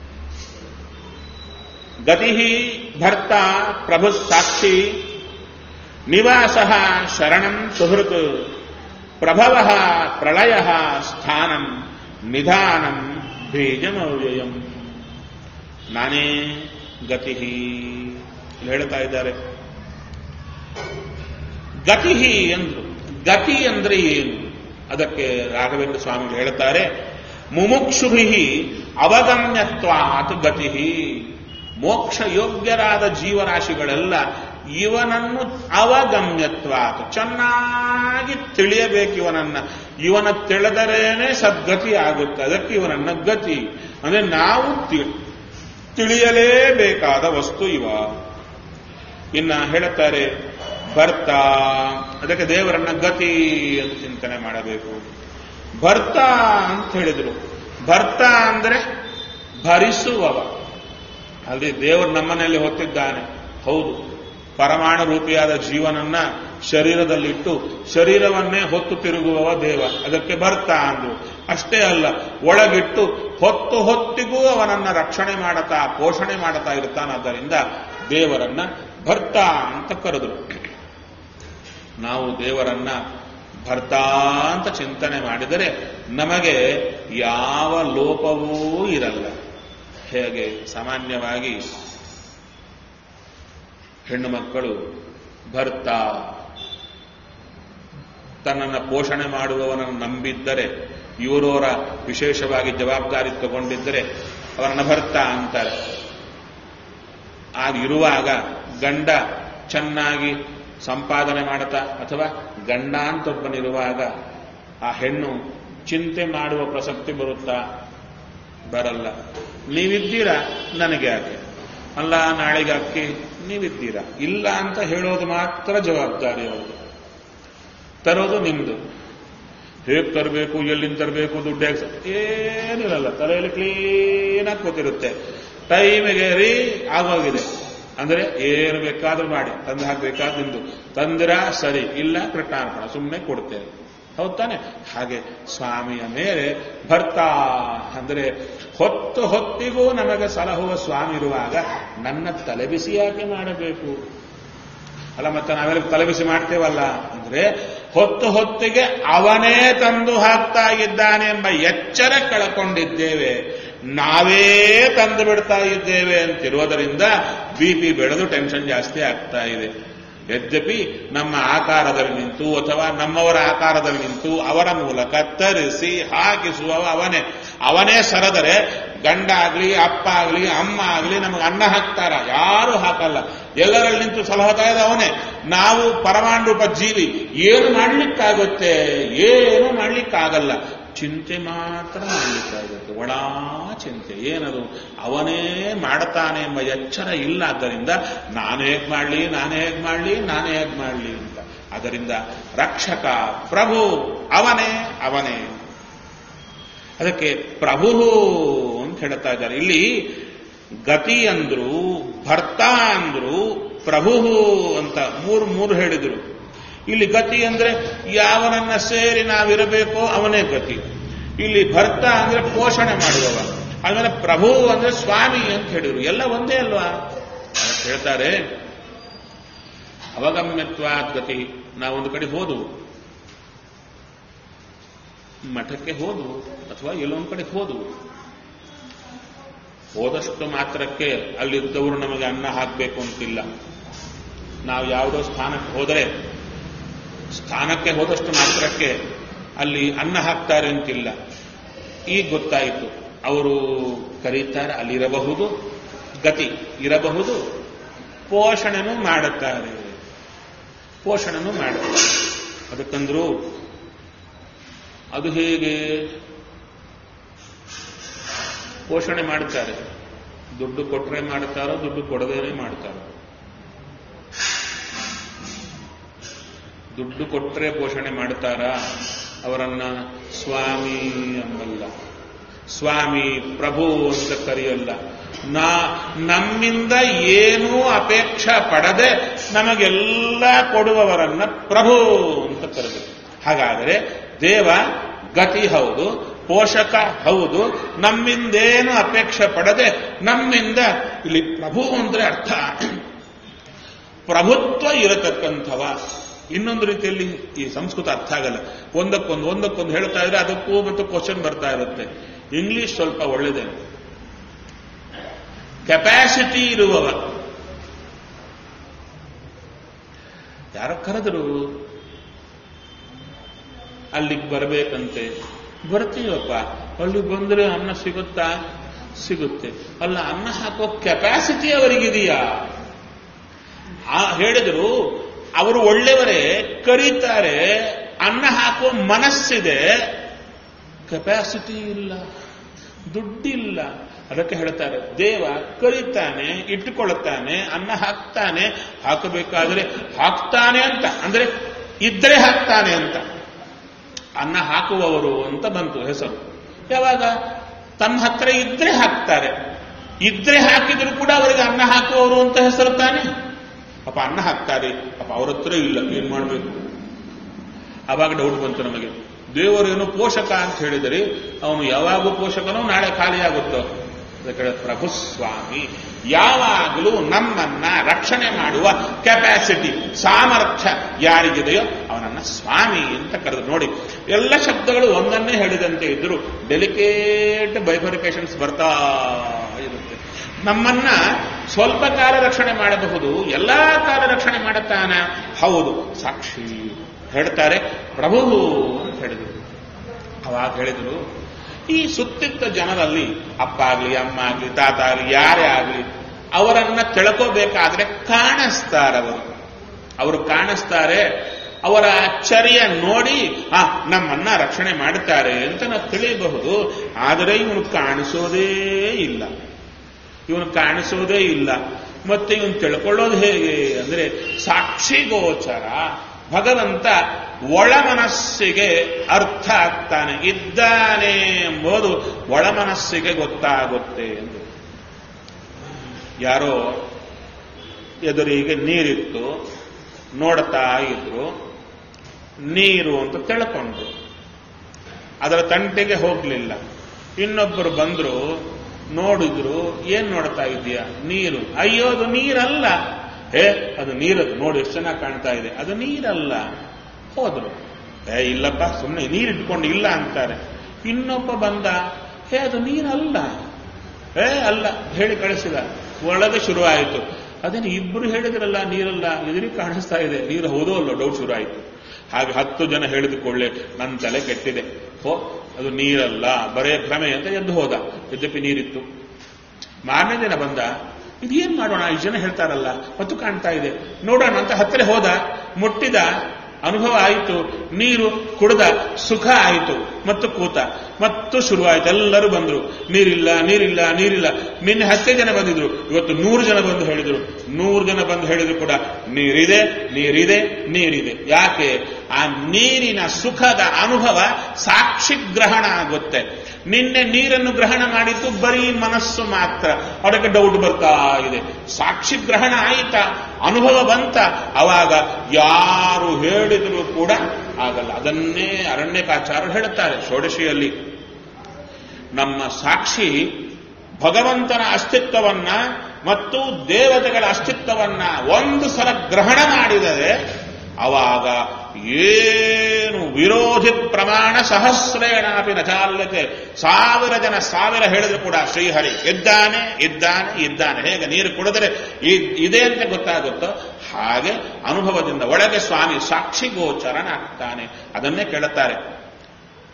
ಗತಿ ಭರ್ತ ಪ್ರಭು ಸಾಕ್ಷಿ ನಿವಾಸ ಶರಣಂ ಸುಹೃತ್ ಪ್ರಭವ ಪ್ರಳಯ ಸ್ಥಾನಂ ನಿಧಾನಂ ಬೀಜಮವ್ಯಯಂ ನಾನೇ ಗತಿ ಹೇಳ್ತಾ ಇದ್ದಾರೆ ಗತಿ ಎಂದ್ರು ಗತಿ ಅಂದ್ರೆ ಏನು ಅದಕ್ಕೆ ರಾಘವೇಂದ್ರ ಸ್ವಾಮಿಗಳು ಹೇಳ್ತಾರೆ ಮುಮುಕ್ಷುಭಿ ಅವಗಮ್ಯತ್ವಾತ್ ಗತಿ ಮೋಕ್ಷ ಯೋಗ್ಯರಾದ ಜೀವರಾಶಿಗಳೆಲ್ಲ ಇವನನ್ನು ಅವಗಮ್ಯತ್ವಾತ್ ಚೆನ್ನಾಗಿ ತಿಳಿಯಬೇಕು ಇವನನ್ನ ಇವನ ತಿಳಿದರೇನೆ ಸದ್ಗತಿ ಆಗುತ್ತೆ ಅದಕ್ಕೆ ಇವನನ್ನ ಗತಿ ಅಂದ್ರೆ ನಾವು ತಿಳಿಯಲೇಬೇಕಾದ ವಸ್ತು ಇವ ಇನ್ನ ಹೇಳುತ್ತಾರೆ ಭರ್ತ ಅದಕ್ಕೆ ದೇವರನ್ನ ಗತಿ ಅಂತ ಚಿಂತನೆ ಮಾಡಬೇಕು ಭರ್ತ ಅಂತ ಹೇಳಿದ್ರು ಭರ್ತ ಅಂದ್ರೆ ಭರಿಸುವವ ಅಲ್ಲಿ ದೇವರು ನಮ್ಮನೆಯಲ್ಲಿ ಹೊತ್ತಿದ್ದಾನೆ ಹೌದು ಪರಮಾಣು ರೂಪಿಯಾದ ಜೀವನನ್ನ ಶರೀರದಲ್ಲಿಟ್ಟು ಶರೀರವನ್ನೇ ಹೊತ್ತು ತಿರುಗುವವ ದೇವ ಅದಕ್ಕೆ ಭರ್ತ ಅಂದ್ರು ಅಷ್ಟೇ ಅಲ್ಲ ಒಳಗಿಟ್ಟು ಹೊತ್ತು ಹೊತ್ತಿಗೂ ಅವನನ್ನ ರಕ್ಷಣೆ ಮಾಡತಾ ಪೋಷಣೆ ಮಾಡ್ತಾ ಇರ್ತಾನಾದ್ದರಿಂದ ದೇವರನ್ನ ಭರ್ತ ಅಂತ ಕರೆದ್ರು ನಾವು ದೇವರನ್ನ ಭರ್ತ ಅಂತ ಚಿಂತನೆ ಮಾಡಿದರೆ ನಮಗೆ ಯಾವ ಲೋಪವೂ ಇರಲ್ಲ ಹೇಗೆ ಸಾಮಾನ್ಯವಾಗಿ ಹೆಣ್ಣು ಮಕ್ಕಳು ಭರ್ತ ತನ್ನನ್ನು ಪೋಷಣೆ ಮಾಡುವವನನ್ನು ನಂಬಿದ್ದರೆ ಇವರವರ ವಿಶೇಷವಾಗಿ ಜವಾಬ್ದಾರಿ ತಗೊಂಡಿದ್ದರೆ ಅವರನ್ನ ಭರ್ತ ಅಂತಾರೆ ಆಗಿರುವಾಗ ಗಂಡ ಚೆನ್ನಾಗಿ ಸಂಪಾದನೆ ಮಾಡುತ್ತಾ ಅಥವಾ ಗಂಡ ಅಂತೊಬ್ಬನಿರುವಾಗ ಆ ಹೆಣ್ಣು ಚಿಂತೆ ಮಾಡುವ ಪ್ರಸಕ್ತಿ ಬರುತ್ತಾ ಬರಲ್ಲ ನೀವಿದ್ದೀರಾ ನನಗೆ ಯಾಕೆ ಅಲ್ಲ ನಾಳೆಗೆ ಅಕ್ಕಿ ನೀವಿದ್ದೀರಾ ಇಲ್ಲ ಅಂತ ಹೇಳೋದು ಮಾತ್ರ ಜವಾಬ್ದಾರಿ ಅವ್ರದ್ದು ತರೋದು ನಿಮ್ದು ಹೇಗೆ ತರಬೇಕು ಎಲ್ಲಿಂದ ತರಬೇಕು ದುಡ್ಡು ಹೇಗೆ ಏನಿರಲ್ಲ ತಲೆಯಲ್ಲಿ ಕ್ಲೀನಾಗಿ ಕೂತಿರುತ್ತೆ ಟೈಮಿಗೆ ರೀ ಆಗೋಗಿದೆ ಅಂದ್ರೆ ಏನು ಬೇಕಾದ್ರೂ ಮಾಡಿ ತಂದು ಹಾಕಬೇಕಾದ ನಿಂದು ತಂದಿರ ಸರಿ ಇಲ್ಲ ಕೃಷ್ಣಾರ್ಪಣ ಸುಮ್ಮನೆ ಕೊಡ್ತೇವೆ ಹೌದ್ ತಾನೆ ಹಾಗೆ ಸ್ವಾಮಿಯ ಮೇಲೆ ಭರ್ತಾ ಅಂದ್ರೆ ಹೊತ್ತು ಹೊತ್ತಿಗೂ ನಮಗೆ ಸಲಹುವ ಸ್ವಾಮಿ ಇರುವಾಗ ನನ್ನ ತಲೆಬಿಸಿ ಯಾಕೆ ಮಾಡಬೇಕು ಅಲ್ಲ ಮತ್ತೆ ನಾವೆಲ್ಲ ತಲೆಬಿಸಿ ಮಾಡ್ತೇವಲ್ಲ ಅಂದ್ರೆ ಹೊತ್ತು ಹೊತ್ತಿಗೆ ಅವನೇ ತಂದು ಹಾಕ್ತಾ ಇದ್ದಾನೆ ಎಂಬ ಎಚ್ಚರ ಕಳ್ಕೊಂಡಿದ್ದೇವೆ ನಾವೇ ತಂದು ಬಿಡ್ತಾ ಇದ್ದೇವೆ ಅಂತಿರುವುದರಿಂದ ಬಿ ಪಿ ಬೆಳೆದು ಟೆನ್ಷನ್ ಜಾಸ್ತಿ ಆಗ್ತಾ ಇದೆ ಯದ್ಯಪಿ ನಮ್ಮ ಆಕಾರದಲ್ಲಿ ನಿಂತು ಅಥವಾ ನಮ್ಮವರ ಆಕಾರದಲ್ಲಿ ನಿಂತು ಅವರ ಮೂಲಕ ತರಿಸಿ ಹಾಕಿಸುವವ ಅವನೇ ಅವನೇ ಸರದರೆ ಗಂಡ ಆಗ್ಲಿ ಅಪ್ಪ ಆಗ್ಲಿ ಅಮ್ಮ ಆಗ್ಲಿ ನಮಗೆ ಅನ್ನ ಹಾಕ್ತಾರ ಯಾರು ಹಾಕಲ್ಲ ಎಲ್ಲರಲ್ಲಿ ನಿಂತು ಸಲಹತಾ ಇದೆ ಅವನೇ ನಾವು ಪರಮಾಣುರೂಪ ಜೀವಿ ಏನು ಮಾಡ್ಲಿಕ್ಕಾಗುತ್ತೆ ಏನು ಮಾಡ್ಲಿಕ್ಕಾಗಲ್ಲ ಚಿಂತೆ ಮಾತ್ರ ಮಾಡಲಿಕ್ಕಾಗುತ್ತೆ ಒಳಾ ಚಿಂತೆ ಏನದು ಅವನೇ ಮಾಡ್ತಾನೆ ಎಂಬ ಎಚ್ಚರ ಇಲ್ಲ ಆದ್ದರಿಂದ ನಾನು ಹೇಗ್ ಮಾಡಲಿ ನಾನು ಹೇಗ್ ಮಾಡಲಿ ನಾನು ಹೇಗ್ ಮಾಡಲಿ ಅಂತ ಅದರಿಂದ ರಕ್ಷಕ ಪ್ರಭು ಅವನೇ ಅವನೇ ಅದಕ್ಕೆ ಪ್ರಭು ಅಂತ ಹೇಳ್ತಾ ಇದ್ದಾರೆ ಇಲ್ಲಿ ಗತಿ ಅಂದ್ರು ಭರ್ತ ಅಂದ್ರು ಪ್ರಭು ಅಂತ ಮೂರು ಮೂರು ಹೇಳಿದ್ರು ಇಲ್ಲಿ ಗತಿ ಅಂದ್ರೆ ಯಾವನನ್ನ ಸೇರಿ ನಾವಿರಬೇಕೋ ಅವನೇ ಗತಿ ಇಲ್ಲಿ ಭರ್ತ ಅಂದ್ರೆ ಪೋಷಣೆ ಮಾಡುವವ ಆಮೇಲೆ ಪ್ರಭು ಅಂದ್ರೆ ಸ್ವಾಮಿ ಅಂತ ಹೇಳಿದ್ರು ಎಲ್ಲ ಒಂದೇ ಅಲ್ವಾ ಅದಕ್ಕೆ ಹೇಳ್ತಾರೆ ಅವಗಮ್ಯತ್ವಾದ್ ಗತಿ ನಾವೊಂದು ಕಡೆ ಹೋದವು ಮಠಕ್ಕೆ ಹೋದವು ಅಥವಾ ಎಲ್ಲೊಂದು ಕಡೆ ಹೋದವು ಹೋದಷ್ಟು ಮಾತ್ರಕ್ಕೆ ಅಲ್ಲಿದ್ದವರು ನಮಗೆ ಅನ್ನ ಹಾಕಬೇಕು ಅಂತಿಲ್ಲ ನಾವು ಯಾವುದೋ ಸ್ಥಾನಕ್ಕೆ ಹೋದರೆ ಸ್ಥಾನಕ್ಕೆ ಹೋದಷ್ಟು ಮಾತ್ರಕ್ಕೆ ಅಲ್ಲಿ ಅನ್ನ ಹಾಕ್ತಾರೆ ಅಂತಿಲ್ಲ ಈಗ ಗೊತ್ತಾಯಿತು ಅವರು ಕರೀತಾರೆ ಅಲ್ಲಿರಬಹುದು ಗತಿ ಇರಬಹುದು ಪೋಷಣೆನೂ ಮಾಡುತ್ತಾರೆ ಪೋಷಣೆನೂ ಮಾಡುತ್ತಾರೆ ಅದಕ್ಕಂದ್ರು ಅದು ಹೇಗೆ ಪೋಷಣೆ ಮಾಡುತ್ತಾರೆ ದುಡ್ಡು ಕೊಟ್ಟರೆ ಮಾಡುತ್ತಾರೋ ದುಡ್ಡು ಕೊಡದೇನೆ ಮಾಡ್ತಾರೋ ದುಡ್ಡು ಕೊಟ್ಟರೆ ಪೋಷಣೆ ಮಾಡುತ್ತಾರಾ ಅವರನ್ನ ಸ್ವಾಮಿ ಎಂಬಲ್ಲ ಸ್ವಾಮಿ ಪ್ರಭು ಅಂತ ಕರೆಯಲ್ಲ ನಾ ನಮ್ಮಿಂದ ಏನೂ ಅಪೇಕ್ಷೆ ಪಡದೆ ನಮಗೆಲ್ಲ ಕೊಡುವವರನ್ನ ಪ್ರಭು ಅಂತ ಕರೆದು ಹಾಗಾದರೆ ದೇವ ಗತಿ ಹೌದು ಪೋಷಕ ಹೌದು ನಮ್ಮಿಂದೇನು ಅಪೇಕ್ಷೆ ಪಡದೆ ನಮ್ಮಿಂದ ಇಲ್ಲಿ ಪ್ರಭು ಅಂದ್ರೆ ಅರ್ಥ ಪ್ರಭುತ್ವ ಇರತಕ್ಕಂಥವ ಇನ್ನೊಂದು ರೀತಿಯಲ್ಲಿ ಈ ಸಂಸ್ಕೃತ ಅರ್ಥ ಆಗಲ್ಲ ಒಂದಕ್ಕೊಂದು ಒಂದಕ್ಕೊಂದು ಹೇಳ್ತಾ ಇದ್ರೆ ಅದಕ್ಕೂ ಮತ್ತು ಕ್ವಶನ್ ಬರ್ತಾ ಇರುತ್ತೆ ಇಂಗ್ಲಿಷ್ ಸ್ವಲ್ಪ ಒಳ್ಳೆದೇ ಕೆಪಾಸಿಟಿ ಇರುವವ ಯಾರ ಕರೆದರು ಅಲ್ಲಿಗೆ ಬರಬೇಕಂತೆ ಬರ್ತೀವಪ್ಪ ಅಲ್ಲಿಗೆ ಬಂದ್ರೆ ಅನ್ನ ಸಿಗುತ್ತಾ ಸಿಗುತ್ತೆ ಅಲ್ಲ ಅನ್ನ ಹಾಕೋ ಕೆಪಾಸಿಟಿ ಅವರಿಗಿದೆಯಾ ಆ ಹೇಳಿದ್ರು ಅವರು ಒಳ್ಳೆಯವರೇ ಕರೀತಾರೆ ಅನ್ನ ಹಾಕುವ ಮನಸ್ಸಿದೆ ಕೆಪಾಸಿಟಿ ಇಲ್ಲ ದುಡ್ಡಿಲ್ಲ ಅದಕ್ಕೆ ಹೇಳ್ತಾರೆ ದೇವ ಕರೀತಾನೆ ಇಟ್ಟುಕೊಳ್ಳುತ್ತಾನೆ ಅನ್ನ ಹಾಕ್ತಾನೆ ಹಾಕಬೇಕಾದ್ರೆ ಹಾಕ್ತಾನೆ ಅಂತ ಅಂದ್ರೆ ಇದ್ರೆ ಹಾಕ್ತಾನೆ ಅಂತ ಅನ್ನ ಹಾಕುವವರು ಅಂತ ಬಂತು ಹೆಸರು ಯಾವಾಗ ತಮ್ಮ ಹತ್ರ ಇದ್ರೆ ಹಾಕ್ತಾರೆ ಇದ್ರೆ ಹಾಕಿದ್ರು ಕೂಡ ಅವರಿಗೆ ಅನ್ನ ಹಾಕುವವರು ಅಂತ ಹೆಸರು ತಾನೆ ಅಪ್ಪ ಅನ್ನ ಹಾಕ್ತಾರೆ ಅಪ್ಪ ಅವ್ರ ಹತ್ರ ಇಲ್ಲ ಏನ್ ಮಾಡ್ಬೇಕು ಅವಾಗ ಡೌಟ್ ಬಂತು ನಮಗೆ ದೇವರೇನು ಪೋಷಕ ಅಂತ ಹೇಳಿದರೆ ಅವನು ಯಾವಾಗೂ ಪೋಷಕನೋ ನಾಳೆ ಖಾಲಿಯಾಗುತ್ತೋ ಅದಕ್ಕೆ ಪ್ರಭು ಸ್ವಾಮಿ ಯಾವಾಗಲೂ ನಮ್ಮನ್ನ ರಕ್ಷಣೆ ಮಾಡುವ ಕೆಪಾಸಿಟಿ ಸಾಮರ್ಥ್ಯ ಯಾರಿಗಿದೆಯೋ ಅವನನ್ನ ಸ್ವಾಮಿ ಅಂತ ಕರೆದು ನೋಡಿ ಎಲ್ಲ ಶಬ್ದಗಳು ಒಂದನ್ನೇ ಹೇಳಿದಂತೆ ಇದ್ರು ಡೆಲಿಕೇಟ್ ಬೈಫರಿಕೇಶನ್ಸ್ ಬರ್ತಾ ಇರುತ್ತೆ ನಮ್ಮನ್ನ ಸ್ವಲ್ಪ ಕಾಲ ರಕ್ಷಣೆ ಮಾಡಬಹುದು ಎಲ್ಲಾ ಕಾಲ ರಕ್ಷಣೆ ಮಾಡುತ್ತಾನ ಹೌದು ಸಾಕ್ಷಿ ಹೇಳ್ತಾರೆ ಪ್ರಭು ಅಂತ ಹೇಳಿದರು ಅವಾಗ ಹೇಳಿದರು ಈ ಸುತ್ತಿದ್ದ ಜನರಲ್ಲಿ ಅಪ್ಪ ಆಗ್ಲಿ ಅಮ್ಮ ಆಗ್ಲಿ ತಾತ ಆಗ್ಲಿ ಯಾರೇ ಆಗ್ಲಿ ಅವರನ್ನ ತಿಳ್ಕೋಬೇಕಾದ್ರೆ ಕಾಣಿಸ್ತಾರವರು ಅವರು ಕಾಣಿಸ್ತಾರೆ ಅವರ ಚರ್ಯ ನೋಡಿ ಆ ನಮ್ಮನ್ನ ರಕ್ಷಣೆ ಮಾಡುತ್ತಾರೆ ಅಂತ ನಾವು ತಿಳಿಯಬಹುದು ಆದರೆ ಇವನು ಕಾಣಿಸೋದೇ ಇಲ್ಲ ಇವನು ಕಾಣಿಸೋದೇ ಇಲ್ಲ ಮತ್ತೆ ಇವನು ತಿಳ್ಕೊಳ್ಳೋದು ಹೇಗೆ ಅಂದ್ರೆ ಸಾಕ್ಷಿಗೋಚರ ಭಗವಂತ ಒಳ ಮನಸ್ಸಿಗೆ ಅರ್ಥ ಆಗ್ತಾನೆ ಇದ್ದಾನೆ ಎಂಬುದು ಒಳ ಮನಸ್ಸಿಗೆ ಗೊತ್ತಾಗುತ್ತೆ ಎಂದು ಯಾರೋ ಎದುರಿಗೆ ನೀರಿತ್ತು ನೋಡ್ತಾ ಇದ್ರು ನೀರು ಅಂತ ತಿಳ್ಕೊಂಡ್ರು ಅದರ ತಂಟೆಗೆ ಹೋಗ್ಲಿಲ್ಲ ಇನ್ನೊಬ್ಬರು ಬಂದ್ರು ನೋಡಿದ್ರು ಏನ್ ನೋಡ್ತಾ ಇದೀಯಾ ನೀರು ಅಯ್ಯೋ ಅದು ನೀರಲ್ಲ ಹೇ ಅದು ನೀರದು ನೋಡಿ ಎಷ್ಟು ಚೆನ್ನಾಗಿ ಕಾಣ್ತಾ ಇದೆ ಅದು ನೀರಲ್ಲ ಹೋದ್ರು ಏ ಇಲ್ಲಪ್ಪ ಸುಮ್ಮನೆ ನೀರಿಟ್ಕೊಂಡು ಇಲ್ಲ ಅಂತಾರೆ ಇನ್ನೊಬ್ಬ ಬಂದ ಹೇ ಅದು ನೀರಲ್ಲ ಏ ಅಲ್ಲ ಹೇಳಿ ಕಳಿಸಿದ ಒಳಗೆ ಶುರುವಾಯಿತು ಅದೇನು ಇಬ್ರು ಹೇಳಿದ್ರಲ್ಲ ನೀರಲ್ಲ ಎದುರಿಗೆ ಕಾಣಿಸ್ತಾ ಇದೆ ನೀರು ಹೌದೋ ಅಲ್ಲೋ ಡೌಟ್ ಶುರು ಆಯಿತು ಹಾಗೆ ಹತ್ತು ಜನ ಹೇಳಿದುಕೊಳ್ಳೆ ನನ್ನ ತಲೆ ಕೆಟ್ಟಿದೆ ಹೋ ಅದು ನೀರಲ್ಲ ಬರೇ ಭ್ರಮೆ ಅಂತ ಎದ್ದು ಹೋದ ಯದ್ಯಪಿ ನೀರಿತ್ತು ಮಾರನೇ ದಿನ ಬಂದ ಇದೇನ್ ಮಾಡೋಣ ಈ ಜನ ಹೇಳ್ತಾರಲ್ಲ ಮತ್ತು ಕಾಣ್ತಾ ಇದೆ ನೋಡೋಣ ಅಂತ ಹತ್ತಿರ ಹೋದ ಮುಟ್ಟಿದ ಅನುಭವ ಆಯಿತು ನೀರು ಕುಡ್ದ ಸುಖ ಆಯಿತು ಮತ್ತು ಕೂತ ಮತ್ತು ಶುರುವಾಯಿತು ಎಲ್ಲರೂ ಬಂದ್ರು ನೀರಿಲ್ಲ ನೀರಿಲ್ಲ ನೀರಿಲ್ಲ ನಿನ್ನೆ ಹತ್ತೇ ಜನ ಬಂದಿದ್ರು ಇವತ್ತು ನೂರು ಜನ ಬಂದು ಹೇಳಿದ್ರು ನೂರು ಜನ ಬಂದು ಹೇಳಿದ್ರು ಕೂಡ ನೀರಿದೆ ನೀರಿದೆ ನೀರಿದೆ ಯಾಕೆ ಆ ನೀರಿನ ಸುಖದ ಅನುಭವ ಸಾಕ್ಷಿ ಗ್ರಹಣ ಆಗುತ್ತೆ ನಿನ್ನೆ ನೀರನ್ನು ಗ್ರಹಣ ಮಾಡಿದ್ದು ಬರೀ ಮನಸ್ಸು ಮಾತ್ರ ಅದಕ್ಕೆ ಡೌಟ್ ಬರ್ತಾ ಇದೆ ಸಾಕ್ಷಿ ಗ್ರಹಣ ಆಯಿತಾ ಅನುಭವ ಬಂತ ಅವಾಗ ಯಾರು ಹೇಳಿದ್ರು ಕೂಡ ಆಗಲ್ಲ ಅದನ್ನೇ ಅರಣ್ಯಕಾಚಾರ್ಯರು ಹೇಳುತ್ತಾರೆ ಷೋಡಶಿಯಲ್ಲಿ ನಮ್ಮ ಸಾಕ್ಷಿ ಭಗವಂತನ ಅಸ್ತಿತ್ವವನ್ನ ಮತ್ತು ದೇವತೆಗಳ ಅಸ್ತಿತ್ವವನ್ನ ಒಂದು ಸಲ ಗ್ರಹಣ ಮಾಡಿದರೆ ಅವಾಗ ಏನು ವಿರೋಧಿ ಪ್ರಮಾಣ ಸಹಸ್ರೇಣಾಪಿ ನಚಾಲ್ಯತೆ ಸಾವಿರ ಜನ ಸಾವಿರ ಹೇಳಿದ್ರು ಕೂಡ ಶ್ರೀಹರಿ ಇದ್ದಾನೆ ಇದ್ದಾನೆ ಇದ್ದಾನೆ ಹೇಗೆ ನೀರು ಕುಡಿದರೆ ಇದೆ ಅಂತ ಗೊತ್ತಾಗುತ್ತೋ ಹಾಗೆ ಅನುಭವದಿಂದ ಒಳಗೆ ಸ್ವಾಮಿ ಸಾಕ್ಷಿ ಗೋಚರನಾಗ್ತಾನೆ ಅದನ್ನೇ ಕೇಳುತ್ತಾರೆ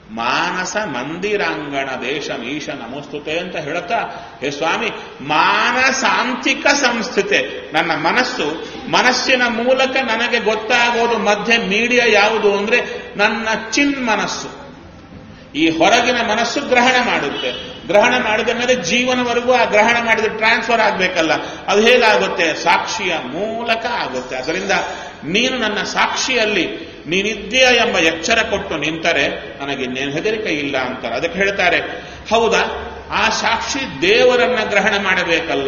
ಮಾನಸ ಮಂದಿರಾಂಗಣ ದೇಶ ಮೀಶ ನಮೋಸ್ತುತೆ ಅಂತ ಹೇಳುತ್ತಾ ಹೇ ಸ್ವಾಮಿ ಮಾನಸಾಂತಿಕ ಸಂಸ್ಥಿತೆ ನನ್ನ ಮನಸ್ಸು ಮನಸ್ಸಿನ ಮೂಲಕ ನನಗೆ ಗೊತ್ತಾಗೋದು ಮಧ್ಯೆ ಮೀಡಿಯಾ ಯಾವುದು ಅಂದ್ರೆ ನನ್ನ ಚಿನ್ ಮನಸ್ಸು ಈ ಹೊರಗಿನ ಮನಸ್ಸು ಗ್ರಹಣ ಮಾಡುತ್ತೆ ಗ್ರಹಣ ಮಾಡಿದ ಮೇಲೆ ಜೀವನವರೆಗೂ ಆ ಗ್ರಹಣ ಮಾಡಿದ ಟ್ರಾನ್ಸ್ಫರ್ ಆಗಬೇಕಲ್ಲ ಅದು ಹೇಗಾಗುತ್ತೆ ಸಾಕ್ಷಿಯ ಮೂಲಕ ಆಗುತ್ತೆ ಅದರಿಂದ ನೀನು ನನ್ನ ಸಾಕ್ಷಿಯಲ್ಲಿ ನೀನಿದ್ದೀಯ ಎಂಬ ಎಚ್ಚರ ಕೊಟ್ಟು ನಿಂತರೆ ನನಗೆ ಇನ್ನೇನು ಹೆದರಿಕೆ ಇಲ್ಲ ಅಂತಾರೆ ಅದಕ್ಕೆ ಹೇಳ್ತಾರೆ ಹೌದಾ ಆ ಸಾಕ್ಷಿ ದೇವರನ್ನ ಗ್ರಹಣ ಮಾಡಬೇಕಲ್ಲ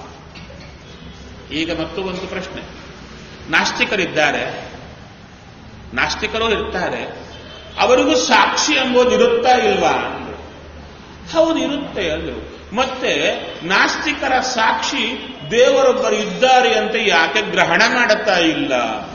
ಈಗ ಮತ್ತು ಒಂದು ಪ್ರಶ್ನೆ ನಾಸ್ತಿಕರಿದ್ದಾರೆ ನಾಸ್ತಿಕರು ಇರ್ತಾರೆ ಅವರಿಗೂ ಸಾಕ್ಷಿ ಎಂಬುದು ಇರುತ್ತಾ ಇಲ್ವಾ ಅಂದ್ರು ಹೌದು ಇರುತ್ತೆ ಅದು ಮತ್ತೆ ನಾಸ್ತಿಕರ ಸಾಕ್ಷಿ ದೇವರೊಬ್ಬರು ಇದ್ದಾರೆ ಅಂತ ಯಾಕೆ ಗ್ರಹಣ ಮಾಡುತ್ತಾ ಇಲ್ಲ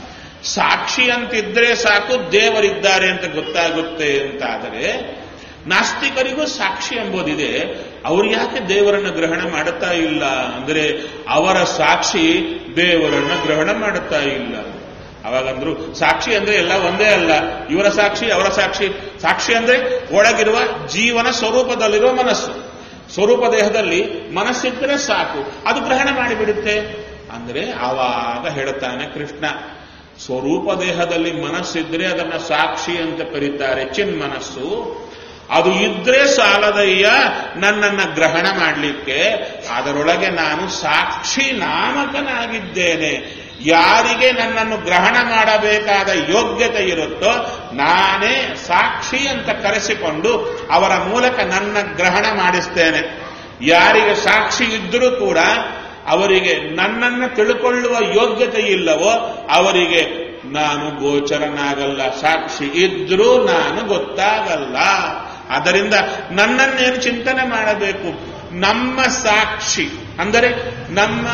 ಸಾಕ್ಷಿ ಅಂತಿದ್ರೆ ಸಾಕು ದೇವರಿದ್ದಾರೆ ಅಂತ ಗೊತ್ತಾಗುತ್ತೆ ಅಂತಾದರೆ ನಾಸ್ತಿಕರಿಗೂ ಸಾಕ್ಷಿ ಎಂಬುದಿದೆ ಅವ್ರು ಯಾಕೆ ದೇವರನ್ನ ಗ್ರಹಣ ಮಾಡುತ್ತಾ ಇಲ್ಲ ಅಂದ್ರೆ ಅವರ ಸಾಕ್ಷಿ ದೇವರನ್ನ ಗ್ರಹಣ ಮಾಡುತ್ತಾ ಇಲ್ಲ ಅವಾಗಂದ್ರು ಸಾಕ್ಷಿ ಅಂದ್ರೆ ಎಲ್ಲ ಒಂದೇ ಅಲ್ಲ ಇವರ ಸಾಕ್ಷಿ ಅವರ ಸಾಕ್ಷಿ ಸಾಕ್ಷಿ ಅಂದ್ರೆ ಒಳಗಿರುವ ಜೀವನ ಸ್ವರೂಪದಲ್ಲಿರುವ ಮನಸ್ಸು ಸ್ವರೂಪ ದೇಹದಲ್ಲಿ ಮನಸ್ಸಿದ್ರೆ ಸಾಕು ಅದು ಗ್ರಹಣ ಮಾಡಿಬಿಡುತ್ತೆ ಅಂದ್ರೆ ಆವಾಗ ಹೇಳುತ್ತಾನೆ ಕೃಷ್ಣ ಸ್ವರೂಪ ದೇಹದಲ್ಲಿ ಮನಸ್ಸಿದ್ರೆ ಅದನ್ನ ಸಾಕ್ಷಿ ಅಂತ ಕರೀತಾರೆ ಚಿನ್ ಮನಸ್ಸು ಅದು ಇದ್ರೆ ಸಾಲದಯ್ಯ ನನ್ನನ್ನ ಗ್ರಹಣ ಮಾಡಲಿಕ್ಕೆ ಅದರೊಳಗೆ ನಾನು ಸಾಕ್ಷಿ ನಾಮಕನಾಗಿದ್ದೇನೆ ಯಾರಿಗೆ ನನ್ನನ್ನು ಗ್ರಹಣ ಮಾಡಬೇಕಾದ ಯೋಗ್ಯತೆ ಇರುತ್ತೋ ನಾನೇ ಸಾಕ್ಷಿ ಅಂತ ಕರೆಸಿಕೊಂಡು ಅವರ ಮೂಲಕ ನನ್ನ ಗ್ರಹಣ ಮಾಡಿಸ್ತೇನೆ ಯಾರಿಗೆ ಸಾಕ್ಷಿ ಇದ್ದರೂ ಕೂಡ ಅವರಿಗೆ ನನ್ನನ್ನು ತಿಳ್ಕೊಳ್ಳುವ ಯೋಗ್ಯತೆ ಇಲ್ಲವೋ ಅವರಿಗೆ ನಾನು ಗೋಚರನಾಗಲ್ಲ ಸಾಕ್ಷಿ ಇದ್ರೂ ನಾನು ಗೊತ್ತಾಗಲ್ಲ ಅದರಿಂದ ನನ್ನನ್ನೇನು ಚಿಂತನೆ ಮಾಡಬೇಕು ನಮ್ಮ ಸಾಕ್ಷಿ ಅಂದರೆ ನಮ್ಮ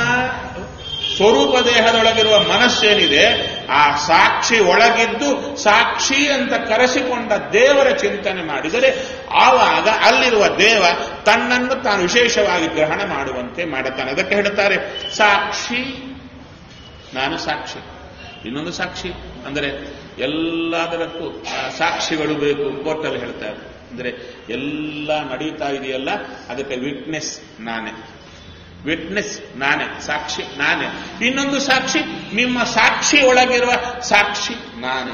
ಸ್ವರೂಪ ದೇಹದೊಳಗಿರುವ ಮನಸ್ಸೇನಿದೆ ಆ ಸಾಕ್ಷಿ ಒಳಗಿದ್ದು ಸಾಕ್ಷಿ ಅಂತ ಕರೆಸಿಕೊಂಡ ದೇವರ ಚಿಂತನೆ ಮಾಡಿದರೆ ಆವಾಗ ಅಲ್ಲಿರುವ ದೇವ ತನ್ನನ್ನು ತಾನು ವಿಶೇಷವಾಗಿ ಗ್ರಹಣ ಮಾಡುವಂತೆ ಮಾಡುತ್ತಾನೆ ಅದಕ್ಕೆ ಹೇಳ್ತಾರೆ ಸಾಕ್ಷಿ ನಾನು ಸಾಕ್ಷಿ ಇನ್ನೊಂದು ಸಾಕ್ಷಿ ಅಂದರೆ ಎಲ್ಲದರಕ್ಕೂ ಸಾಕ್ಷಿಗಳು ಬೇಕು ಕೋರ್ಟಲ್ಲಿ ಹೇಳ್ತಾರೆ ಅಂದರೆ ಎಲ್ಲ ನಡೀತಾ ಇದೆಯಲ್ಲ ಅದಕ್ಕೆ ವಿಟ್ನೆಸ್ ನಾನೇ ವಿಟ್ನೆಸ್ ನಾನೇ ಸಾಕ್ಷಿ ನಾನೇ ಇನ್ನೊಂದು ಸಾಕ್ಷಿ ನಿಮ್ಮ ಸಾಕ್ಷಿ ಒಳಗಿರುವ ಸಾಕ್ಷಿ ನಾನೇ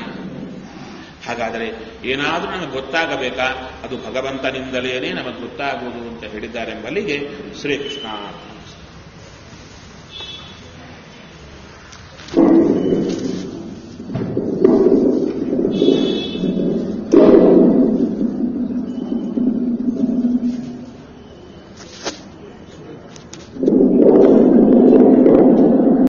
ಹಾಗಾದರೆ ಏನಾದರೂ ನಮಗೆ ಗೊತ್ತಾಗಬೇಕಾ ಅದು ಭಗವಂತನಿಂದಲೇ ನಮಗೆ ಗೊತ್ತಾಗುವುದು ಅಂತ ಹೇಳಿದ್ದಾರೆ ಎಂಬಲ್ಲಿಗೆ ಶ್ರೀಕೃಷ್ಣ